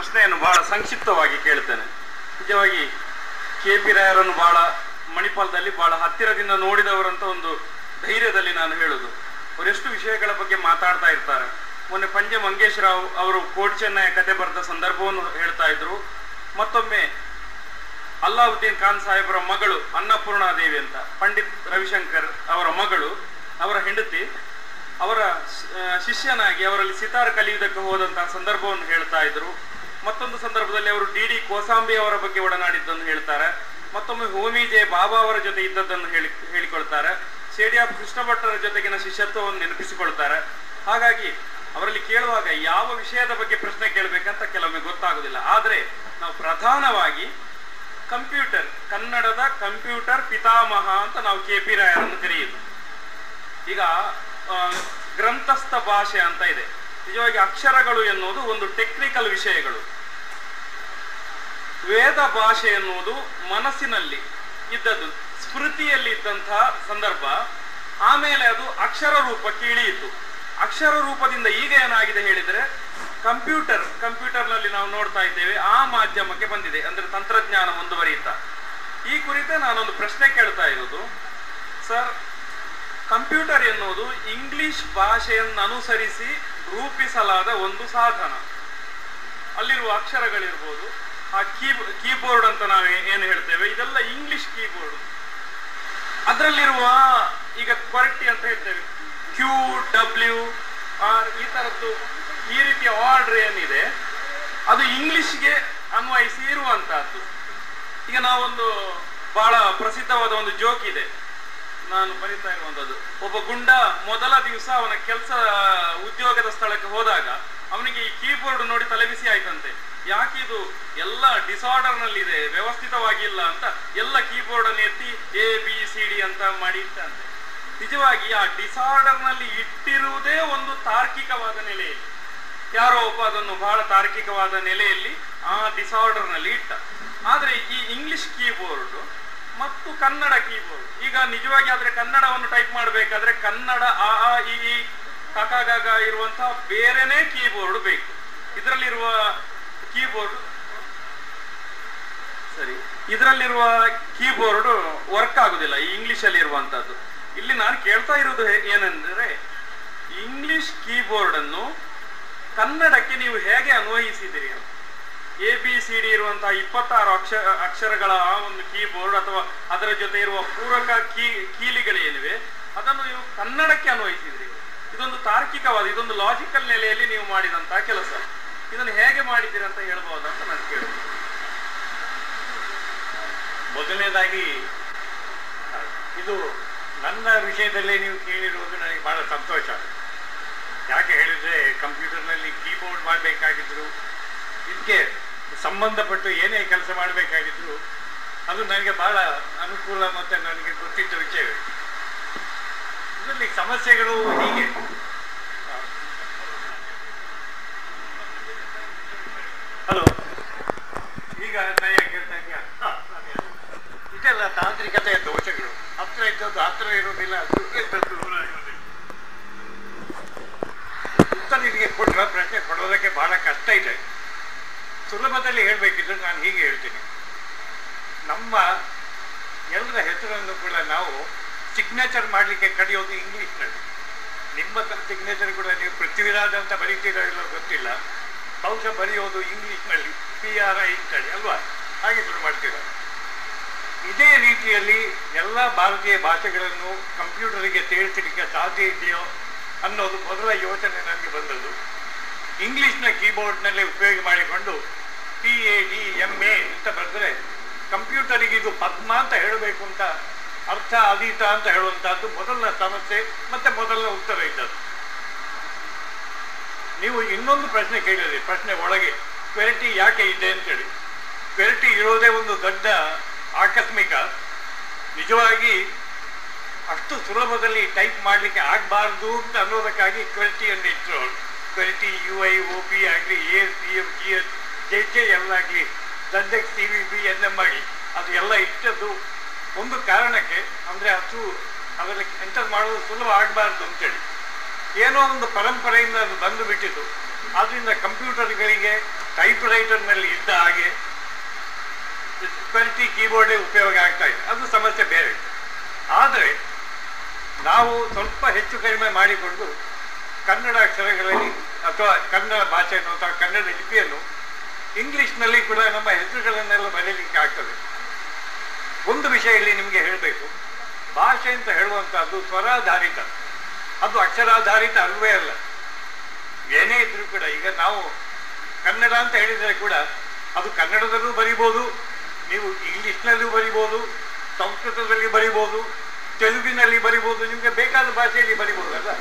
ಪ್ರಶ್ನೆಯನ್ನು ಬಹಳ ಸಂಕ್ಷಿಪ್ತವಾಗಿ ಕೇಳ್ತೇನೆ ನಿಜವಾಗಿ ಕೆ ಪಿ ರಾಯರನ್ನು ಬಹಳ ಮಣಿಪಾಲದಲ್ಲಿ ಬಹಳ ಹತ್ತಿರದಿಂದ ನೋಡಿದವರಂತ ಒಂದು ಧೈರ್ಯದಲ್ಲಿ ನಾನು ಹೇಳುದು ಅವರೆಷ್ಟು ವಿಷಯಗಳ ಬಗ್ಗೆ ಮಾತಾಡ್ತಾ ಇರ್ತಾರೆ ಮೊನ್ನೆ ಪಂಜೆ ಮಂಗೇಶ್ ರಾವ್ ಅವರು ಕೋಟ್ ಚೆನ್ನಯ ಕತೆ ಬರೆದ ಸಂದರ್ಭವನ್ನು ಹೇಳ್ತಾ ಇದ್ರು ಮತ್ತೊಮ್ಮೆ ಅಲ್ಲಾವುದ್ದೀನ್ ಖಾನ್ ಸಾಹೇಬರ ಮಗಳು ಅನ್ನಪೂರ್ಣಾದೇವಿ ಅಂತ ಪಂಡಿತ್ ರವಿಶಂಕರ್ ಅವರ ಮಗಳು ಅವರ ಹೆಂಡತಿ ಅವರ ಶ್- ಆ, ಶಿಷ್ಯನಾಗಿ ಅವರಲ್ಲಿ ಸಿತಾರ್ ಕಲಿಯುವುದಕ್ಕೆ ಹೋದಂತಹ ಸಂದರ್ಭವನ್ನು ಹೇಳ್ತಾ ಇದ್ರು ಮತ್ತೊಂದು ಸಂದರ್ಭದಲ್ಲಿ ಅವರು ಡಿ ಡಿ ಕೋಸಾಂಬಿ ಅವರ ಬಗ್ಗೆ ಒಡನಾಡಿದ್ದನ್ನು ಹೇಳ್ತಾರೆ ಮತ್ತೊಮ್ಮೆ ಹೋಮಿ ಜೆ ಬಾಬಾ ಅವರ ಜೊತೆ ಇದ್ದದ್ದನ್ನು ಹೇಳಿ ಹೇಳಿಕೊಳ್ತಾರೆ ಸೇಡಿಯಾಪ್ ಕೃಷ್ಣ ಭಟ್ಟರ ಜೊತೆಗಿನ ಶಿಷ್ಯತ್ವವನ್ನು ನೆನಪಿಸಿಕೊಳ್ತಾರೆ ಹಾಗಾಗಿ ಅವರಲ್ಲಿ ಕೇಳುವಾಗ ಯಾವ ವಿಷಯದ ಬಗ್ಗೆ ಪ್ರಶ್ನೆ ಕೇಳಬೇಕಂತ ಕೆಲವೊಮ್ಮೆ ಗೊತ್ತಾಗುದಿಲ್ಲ ಆದ್ರೆ ನಾವು ಪ್ರಧಾನವಾಗಿ ಕಂಪ್ಯೂಟರ್ ಕನ್ನಡದ ಕಂಪ್ಯೂಟರ್ ಪಿತಾಮಹ ಅಂತ ನಾವು ಕೆ ಪಿ ರಾಯರನ್ನು ಕರೆಯುದು ಈಗ ಆ, ಗ್ರಂಥಸ್ಥ ಭಾಷೆ ಅಂತ ಇದೆ ನಿಜವಾಗಿ ಅಕ್ಷರಗಳು ಎನ್ನುವುದು ಒಂದು ಟೆಕ್ನಿಕಲ್ ವಿಷಯಗಳು ವೇದ ಭಾಷೆ ಎನ್ನುವುದು ಮನಸ್ಸಿನಲ್ಲಿ ಇದ್ದದ್ದು ಸ್ಮೃತಿಯಲ್ಲಿ ಇದ್ದಂತಹ ಸಂದರ್ಭ ಆಮೇಲೆ ಅದು ಅಕ್ಷರ ರೂಪಕ್ಕೆ ಇಳಿಯಿತು ಅಕ್ಷರ ರೂಪದಿಂದ ಈಗ ಏನಾಗಿದೆ ಹೇಳಿದ್ರೆ ಕಂಪ್ಯೂಟರ್ ಕಂಪ್ಯೂಟರ್ನಲ್ಲಿ ನಾವು ನೋಡ್ತಾ ಇದ್ದೇವೆ ಆ ಮಾಧ್ಯಮಕ್ಕೆ ಬಂದಿದೆ ಅಂದ್ರೆ ತಂತ್ರಜ್ಞಾನ ಮುಂದುವರಿಯುತ್ತಾ ಈ ಕುರಿತೇ ನಾನೊಂದು ಪ್ರಶ್ನೆ ಕೇಳ್ತಾ ಇರೋದು ಸರ್ ಕಂಪ್ಯೂಟರ್ ಎನ್ನುವುದು ಇಂಗ್ಲಿಷ್ ಭಾಷೆಯನ್ನು ಅನುಸರಿಸಿ ರೂಪಿಸಲಾದ ಒಂದು ಸಾಧನ ಅಲ್ಲಿರುವ ಅಕ್ಷರಗಳಿರ್ಬೋದು ಆ ಕೀ ಕೀಬೋರ್ಡ್ ಅಂತ ನಾವು ಏನು ಹೇಳ್ತೇವೆ ಇದೆಲ್ಲ ಇಂಗ್ಲಿಷ್ ಕೀಬೋರ್ಡ್ ಅದರಲ್ಲಿರುವ ಈಗ ಕ್ವಾಲಿಟಿ ಅಂತ ಹೇಳ್ತೇವೆ ಕ್ಯೂ ಡಬ್ಲ್ಯೂ ಆರ್ ಈ ತರದ್ದು ಈ ರೀತಿಯ ಆರ್ಡರ್ ಏನಿದೆ ಅದು ಇಂಗ್ಲಿಷ್ಗೆ ಅನ್ವಯಿಸಿ ಇರುವಂತಹದ್ದು ಈಗ ನಾವೊಂದು ಬಹಳ ಪ್ರಸಿದ್ಧವಾದ ಒಂದು ಜೋಕ್ ಇದೆ ನಾನು ಬರಿತಾ ಇರುವಂತದ್ದು ಒಬ್ಬ ಗುಂಡ ಮೊದಲ ದಿವಸ ಅವನ ಕೆಲಸ ಉದ್ಯೋಗದ ಸ್ಥಳಕ್ಕೆ ಹೋದಾಗ ಅವನಿಗೆ ಈ ಕೀಬೋರ್ಡ್ ನೋಡಿ ತಲೆಬಿಸಿ ಆಯ್ತಂತೆ ಯಾಕೆ ಇದು ಎಲ್ಲ ಡಿಸಾರ್ಡರ್ ನಲ್ಲಿದೆ ವ್ಯವಸ್ಥಿತವಾಗಿಲ್ಲ ಅಂತ ಎಲ್ಲ ಕೀಬೋರ್ಡ್ ಅನ್ನು ಎತ್ತಿ ಎ ಬಿ ಸಿ ಡಿ ಅಂತ ಮಾಡಿ ಇಟ್ಟಂತೆ ನಿಜವಾಗಿ ಆ ಡಿಸಾರ್ಡರ್ ನಲ್ಲಿ ಇಟ್ಟಿರುವುದೇ ಒಂದು ತಾರ್ಕಿಕವಾದ ನೆಲೆಯಲ್ಲಿ ಯಾರೋ ಒಬ್ಬ ಅದನ್ನು ಬಹಳ ತಾರ್ಕಿಕವಾದ ನೆಲೆಯಲ್ಲಿ ಆ ಡಿಸಾರ್ಡರ್ ನಲ್ಲಿ ಇಟ್ಟ ಆದ್ರೆ ಈ ಇಂಗ್ಲಿಷ್ ಕೀಬೋರ್ಡ್ ಮತ್ತು ಕನ್ನಡ ಕೀಬೋರ್ಡ್ ಈಗ ನಿಜವಾಗಿ ಆದ್ರೆ ಕನ್ನಡವನ್ನು ಟೈಪ್ ಮಾಡಬೇಕಾದ್ರೆ ಕನ್ನಡ ಆ ಆ ಇ ಈ ಕಕ ಗಗ ಇರುವಂತಹ ಬೇರೆನೇ ಕೀಬೋರ್ಡ್ ಬೇಕು ಇದರಲ್ಲಿರುವ ಕೀಬೋರ್ಡ್ ಸರಿ ಇದರಲ್ಲಿರುವ ಕೀಬೋರ್ಡ್ ವರ್ಕ್ ಆಗುದಿಲ್ಲ ಈ ಇಂಗ್ಲಿಷ್ ಅಲ್ಲಿ ಇರುವಂತದ್ದು ಇಲ್ಲಿ ನಾನು ಕೇಳ್ತಾ ಇರುವುದು ಹೇ- ಏನೆಂದರೆ ಇಂಗ್ಲಿಷ್ ಕೀಬೋರ್ಡ್ ಅನ್ನು ಕನ್ನಡಕ್ಕೆ ನೀವು ಹೇಗೆ ಅನ್ವಯಿಸಿದಿರಿ ಅಂತ ಎ ಬಿ ಸಿ ಡಿ ಇರುವಂತಹ ಇಪ್ಪತ್ತಾರು ಅಕ್ಷ ಅಕ್ಷರಗಳ ಆ ಒಂದು ಕೀಬೋರ್ಡ್ ಅಥವಾ ಅದರ ಜೊತೆ ಇರುವ ಪೂರಕ ಕೀ ಕೀಲಿಗಳೇನಿವೆ ಅದನ್ನು ನೀವು ಕನ್ನಡಕ್ಕೆ ಅನ್ವಯಿಸಿದ್ರಿ ಇದೊಂದು ತಾರ್ಕಿಕವಾದ ಇದೊಂದು ಲಾಜಿಕಲ್ ನೆಲೆಯಲ್ಲಿ ನೀವು ಮಾಡಿದಂತಹ ಕೆಲಸ ಇದನ್ನು ಹೇಗೆ ಮಾಡಿದ್ದೀರಿ ಅಂತ ಹೇಳ್ಬಹುದಂತ ನಾನು ಕೇಳಿದೆ ಮೊದಲನೇದಾಗಿ ಇದು ನನ್ನ ವಿಷಯದಲ್ಲೇ ನೀವು ಕೇಳಿರುವುದು ನನಗೆ ಬಹಳ ಸಂತೋಷ ಯಾಕೆ ಹೇಳಿದ್ರೆ ಕಂಪ್ಯೂಟರ್ನಲ್ಲಿ ಕೀಬೋರ್ಡ್ ಮಾಡಬೇಕಾಗಿದ್ರು ಇದಕ್ಕೆ ಸಂಬಂಧಪಟ್ಟು ಏನೇ ಕೆಲಸ ಮಾಡಬೇಕಾಗಿದ್ರು ಅದು ನನಗೆ ಬಹಳ ಅನುಕೂಲ ಮತ್ತು ನನಗೆ ಗೊತ್ತಿದ್ದ ವಿಷಯವೇ ಇದರಲ್ಲಿ ಸಮಸ್ಯೆಗಳು ಹೀಗೆ ಹಲೋ ಈಗ ನಯ ಕೇಳ್ತಾ ಇದೆಯಾ ಇದೆಲ್ಲ ತಾಂತ್ರಿಕತೆಯ ದೋಷಗಳು ಹತ್ರ ಇದ್ದದ್ದು ಹತ್ರ ಇರೋದಿಲ್ಲ ದೂರ ಇದ್ದದ್ದು ದೂರ ಇರೋದಿಲ್ಲ ಉತ್ತರ ನಿಮಗೆ ಕೊಡುವ ಪ್ರಶ್ನೆ ಕೊಡೋದಕ್ಕೆ ಬಹಳ ಕಷ್ಟ ಇದೆ ಸುಲಭದಲ್ಲಿ ಹೇಳಬೇಕಿದ್ರೆ ನಾನು ಹೀಗೆ ಹೇಳ್ತೀನಿ ನಮ್ಮ ಎಲ್ಲರ ಹೆಸರನ್ನು ಕೂಡ ನಾವು ಸಿಗ್ನೇಚರ್ ಮಾಡಲಿಕ್ಕೆ ಕರೆಯೋದು ಇಂಗ್ಲೀಷ್ನಲ್ಲಿ ನಿಮ್ಮ ಸಿಗ್ನೇಚರ್ ಕೂಡ ನೀವು ಪೃಥ್ವಿರಾಜ್ ಅಂತ ಬರೀತೀರೋ ಇಲ್ಲೋ ಗೊತ್ತಿಲ್ಲ ಬಹುಶಃ ಬರೆಯೋದು ಇಂಗ್ಲೀಷ್ನಲ್ಲಿ ಪಿ ಆರ್ ಐ ಅಂತೇಳಿ ಅಲ್ವಾ ಹಾಗೆ ಶುರು ಮಾಡ್ತೀರಾ ಇದೇ ರೀತಿಯಲ್ಲಿ ಎಲ್ಲ ಭಾರತೀಯ ಭಾಷೆಗಳನ್ನು ಕಂಪ್ಯೂಟರಿಗೆ ಸೇರಿಸಲಿಕ್ಕೆ ಸಾಧ್ಯ ಇದೆಯೋ ಅನ್ನೋದು ಮೊದಲ ಯೋಚನೆ ನನಗೆ ಬಂದದ್ದು ಇಂಗ್ಲಿಷ್ನ ಕೀಬೋರ್ಡ್ನಲ್ಲೇ ಉಪಯೋಗ ಮಾಡಿಕೊಂಡು P A D M A ಅಂತ ಬರೆದ್ರೆ ಕಂಪ್ಯೂಟರಿಗೆ ಇದು ಪದ್ಮ ಅಂತ ಹೇಳಬೇಕು ಅಂತ ಅರ್ಥ ಅದೀತ ಅಂತ ಹೇಳುವಂತಹದ್ದು ಮೊದಲನ ಸಮಸ್ಯೆ ಮತ್ತೆ ಮೊದಲನ ಉತ್ತರ ಇದ್ದದ್ದು ನೀವು ಇನ್ನೊಂದು ಪ್ರಶ್ನೆ ಕೇಳಿದ್ರಿ ಪ್ರಶ್ನೆ ಒಳಗೆ ಕ್ವೆರಿಟಿ ಯಾಕೆ ಇದೆ ಅಂತೇಳಿ ಕ್ವೆರಿಟಿ ಇರೋದೇ ಒಂದು ದೊಡ್ಡ ಆಕಸ್ಮಿಕ ನಿಜವಾಗಿ ಅಷ್ಟು ಸುಲಭದಲ್ಲಿ ಟೈಪ್ ಮಾಡಲಿಕ್ಕೆ ಆಗಬಾರ್ದು ಅಂತ ಅನ್ನೋದಕ್ಕಾಗಿ ಕ್ವೆರಿಟಿಯನ್ನು ಇಟ್ಟರು QWERTY U I O P ಆಗಲಿ A C M G S J J L ಆಗಲಿ Z X T V B N M ಆಗಿ ಅದು ಎಲ್ಲ ಇಟ್ಟದ್ದು ಒಂದು ಕಾರಣಕ್ಕೆ ಅಂದರೆ ಅದು ಅದರಲ್ಲಿ ಎಂಟರ್ ಮಾಡೋದು ಸುಲಭ ಆಗಬಾರ್ದು ಅಂತೇಳಿ ಏನೋ ಒಂದು ಪರಂಪರೆಯಿಂದ ಅದು ಬಂದು ಬಿಟ್ಟಿದ್ದು ಆದ್ರಿಂದ ಕಂಪ್ಯೂಟರ್ಗಳಿಗೆ ಟೈಪ್ ರೈಟರ್ನಲ್ಲಿ ಇದ್ದ ಹಾಗೆ ಕ್ವಾಲಿಟಿ ಕೀಬೋರ್ಡೇ ಉಪಯೋಗ ಆಗ್ತಾ ಇದೆ ಅದು ಸಮಸ್ಯೆ ಬೇರೆ ಆದರೆ ನಾವು ಸ್ವಲ್ಪ ಹೆಚ್ಚು ಕಡಿಮೆ ಮಾಡಿಕೊಂಡು ಕನ್ನಡ ಅಕ್ಷರಗಳಲ್ಲಿ ಅಥವಾ ಕನ್ನಡ ಭಾಷೆಯನ್ನು ಅಥವಾ ಕನ್ನಡ ಲಿಪಿಯನ್ನು ಇಂಗ್ಲಿಷ್ನಲ್ಲಿ ಕೂಡ ನಮ್ಮ ಹೆಸರುಗಳನ್ನೆಲ್ಲ ಬರೀಲಿಕ್ಕೆ ಆಗ್ತದೆ ಒಂದು ವಿಷಯ ಇಲ್ಲಿ ನಿಮಗೆ ಹೇಳಬೇಕು ಭಾಷೆ ಅಂತ ಹೇಳುವಂಥದ್ದು ಸ್ವರಾಧಾರಿತ ಅದು ಅಕ್ಷರಾಧಾರಿತ ಅಲ್ವೇ ಅಲ್ಲ ಏನೇ ಇದ್ರೂ ಕೂಡ ಈಗ ನಾವು ಕನ್ನಡ ಅಂತ ಹೇಳಿದರೆ ಕೂಡ ಅದು ಕನ್ನಡದಲ್ಲೂ ಬರಿಬೋದು ನೀವು ಇಂಗ್ಲಿಷ್ನಲ್ಲೂ ಬರಿಬೋದು ಸಂಸ್ಕೃತದಲ್ಲಿ ಬರಿಬೋದು ತೆಲುಗಿನಲ್ಲಿ ಬರಿಬೋದು ನಿಮಗೆ ಬೇಕಾದ ಭಾಷೆಯಲ್ಲಿ ಬರಿಬೋದಲ್ಲ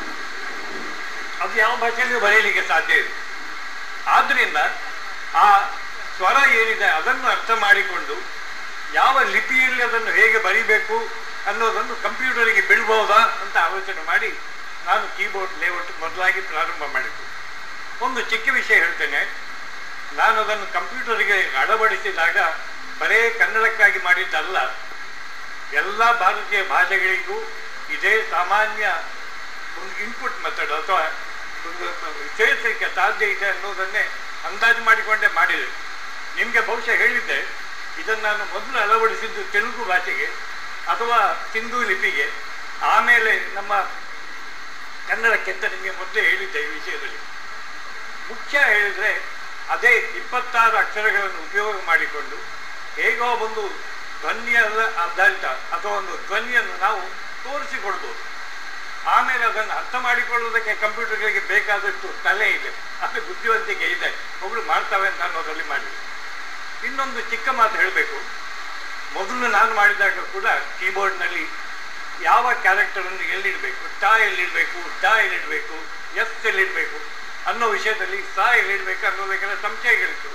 ಅದು ಯಾವ ಭಾಷೆಯಲ್ಲಿಯೂ ಬರೆಯಲಿಕ್ಕೆ ಸಾಧ್ಯ ಇದೆ ಆದ್ರಿಂದ ಆ ಸ್ವರ ಏನಿದೆ ಅದನ್ನು ಅರ್ಥ ಮಾಡಿಕೊಂಡು ಯಾವ ಲಿಪಿಯಲ್ಲಿ ಅದನ್ನು ಹೇಗೆ ಬರಿಬೇಕು ಅನ್ನೋದನ್ನು ಕಂಪ್ಯೂಟರಿಗೆ ಬಿಡ್ಬೋದಾ ಅಂತ ಆಲೋಚನೆ ಮಾಡಿ ನಾನು ಕೀಬೋರ್ಡ್ ಲೇಔಟ್ ಮೊದಲಾಗಿ ಪ್ರಾರಂಭ ಮಾಡಿದ್ದು ಒಂದು ಚಿಕ್ಕ ವಿಷಯ ಹೇಳ್ತೇನೆ ನಾನು ಅದನ್ನು ಕಂಪ್ಯೂಟರಿಗೆ ಅಳವಡಿಸಿದಾಗ ಬರೇ ಕನ್ನಡಕ್ಕಾಗಿ ಮಾಡಿದ್ದಲ್ಲ ಎಲ್ಲ ಭಾರತೀಯ ಭಾಷೆಗಳಿಗೂ ಇದೇ ಸಾಮಾನ್ಯ ಒಂದು ಇನ್ಪುಟ್ ಮೆಥಡ್ ಅಥವಾ ಒಂದು ಸೇರಿಸಲಿಕ್ಕೆ ಸಾಧ್ಯ ಇದೆ ಅನ್ನೋದನ್ನೇ ಅಂದಾಜು ಮಾಡಿಕೊಂಡೇ ಮಾಡಿದೆ ನಿಮಗೆ ಬಹುಶಃ ಹೇಳಿದ್ದೆ ಇದನ್ನು ನಾನು ಮೊದಲು ಅಳವಡಿಸಿದ್ದು ತೆಲುಗು ಭಾಷೆಗೆ ಅಥವಾ ಸಿಂಧು ಲಿಪಿಗೆ ಆಮೇಲೆ ನಮ್ಮ ಕನ್ನಡಕ್ಕೆ ಅಂತ ನಿಮಗೆ ಮೊದಲೇ ಹೇಳಿದ್ದೆ ಈ ವಿಷಯದಲ್ಲಿ ಮುಖ್ಯ ಹೇಳಿದ್ರೆ ಅದೇ ಇಪ್ಪತ್ತಾರು ಅಕ್ಷರಗಳನ್ನು ಉಪಯೋಗ ಮಾಡಿಕೊಂಡು ಹೇಗೋ ಒಂದು ಧ್ವನಿಯ ಆಧಾರಿತ ಅಥವಾ ಒಂದು ಧ್ವನಿಯನ್ನು ನಾವು ತೋರಿಸಿಕೊಡ್ಬೋದು ಆಮೇಲೆ ಅದನ್ನು ಅರ್ಥ ಮಾಡಿಕೊಳ್ಳುವುದಕ್ಕೆ ಕಂಪ್ಯೂಟರ್ಗಳಿಗೆ ಬೇಕಾದಷ್ಟು ತಲೆ ಇದೆ ಅದು ಬುದ್ಧಿವಂತಿಕೆ ಇದೆ ಒಬ್ರು ಮಾಡ್ತವೆ ಅಂತ ಅನ್ನೋದ್ರಲ್ಲಿ ಮಾಡಿದೆ ಇನ್ನೊಂದು ಚಿಕ್ಕ ಮಾತು ಹೇಳಬೇಕು ಮೊದಲು ನಾನು ಮಾಡಿದಾಗ ಕೂಡ ಕೀಬೋರ್ಡ್ನಲ್ಲಿ ಯಾವ ಕ್ಯಾರೆಕ್ಟರನ್ನು ಎಲ್ಲಿಡಬೇಕು ಟಾ ಎಲ್ಲಿಡಬೇಕು ಡಾ ಎಲ್ಲಿಡಬೇಕು ಎಸ್ ಎಲ್ಲಿಡಬೇಕು ಅನ್ನೋ ವಿಷಯದಲ್ಲಿ ಸಾ ಎಲ್ಲಿಡಬೇಕು ಅನ್ನೋದಕ್ಕೆಲ್ಲ ಸಂಶಯಗಳಿತ್ತು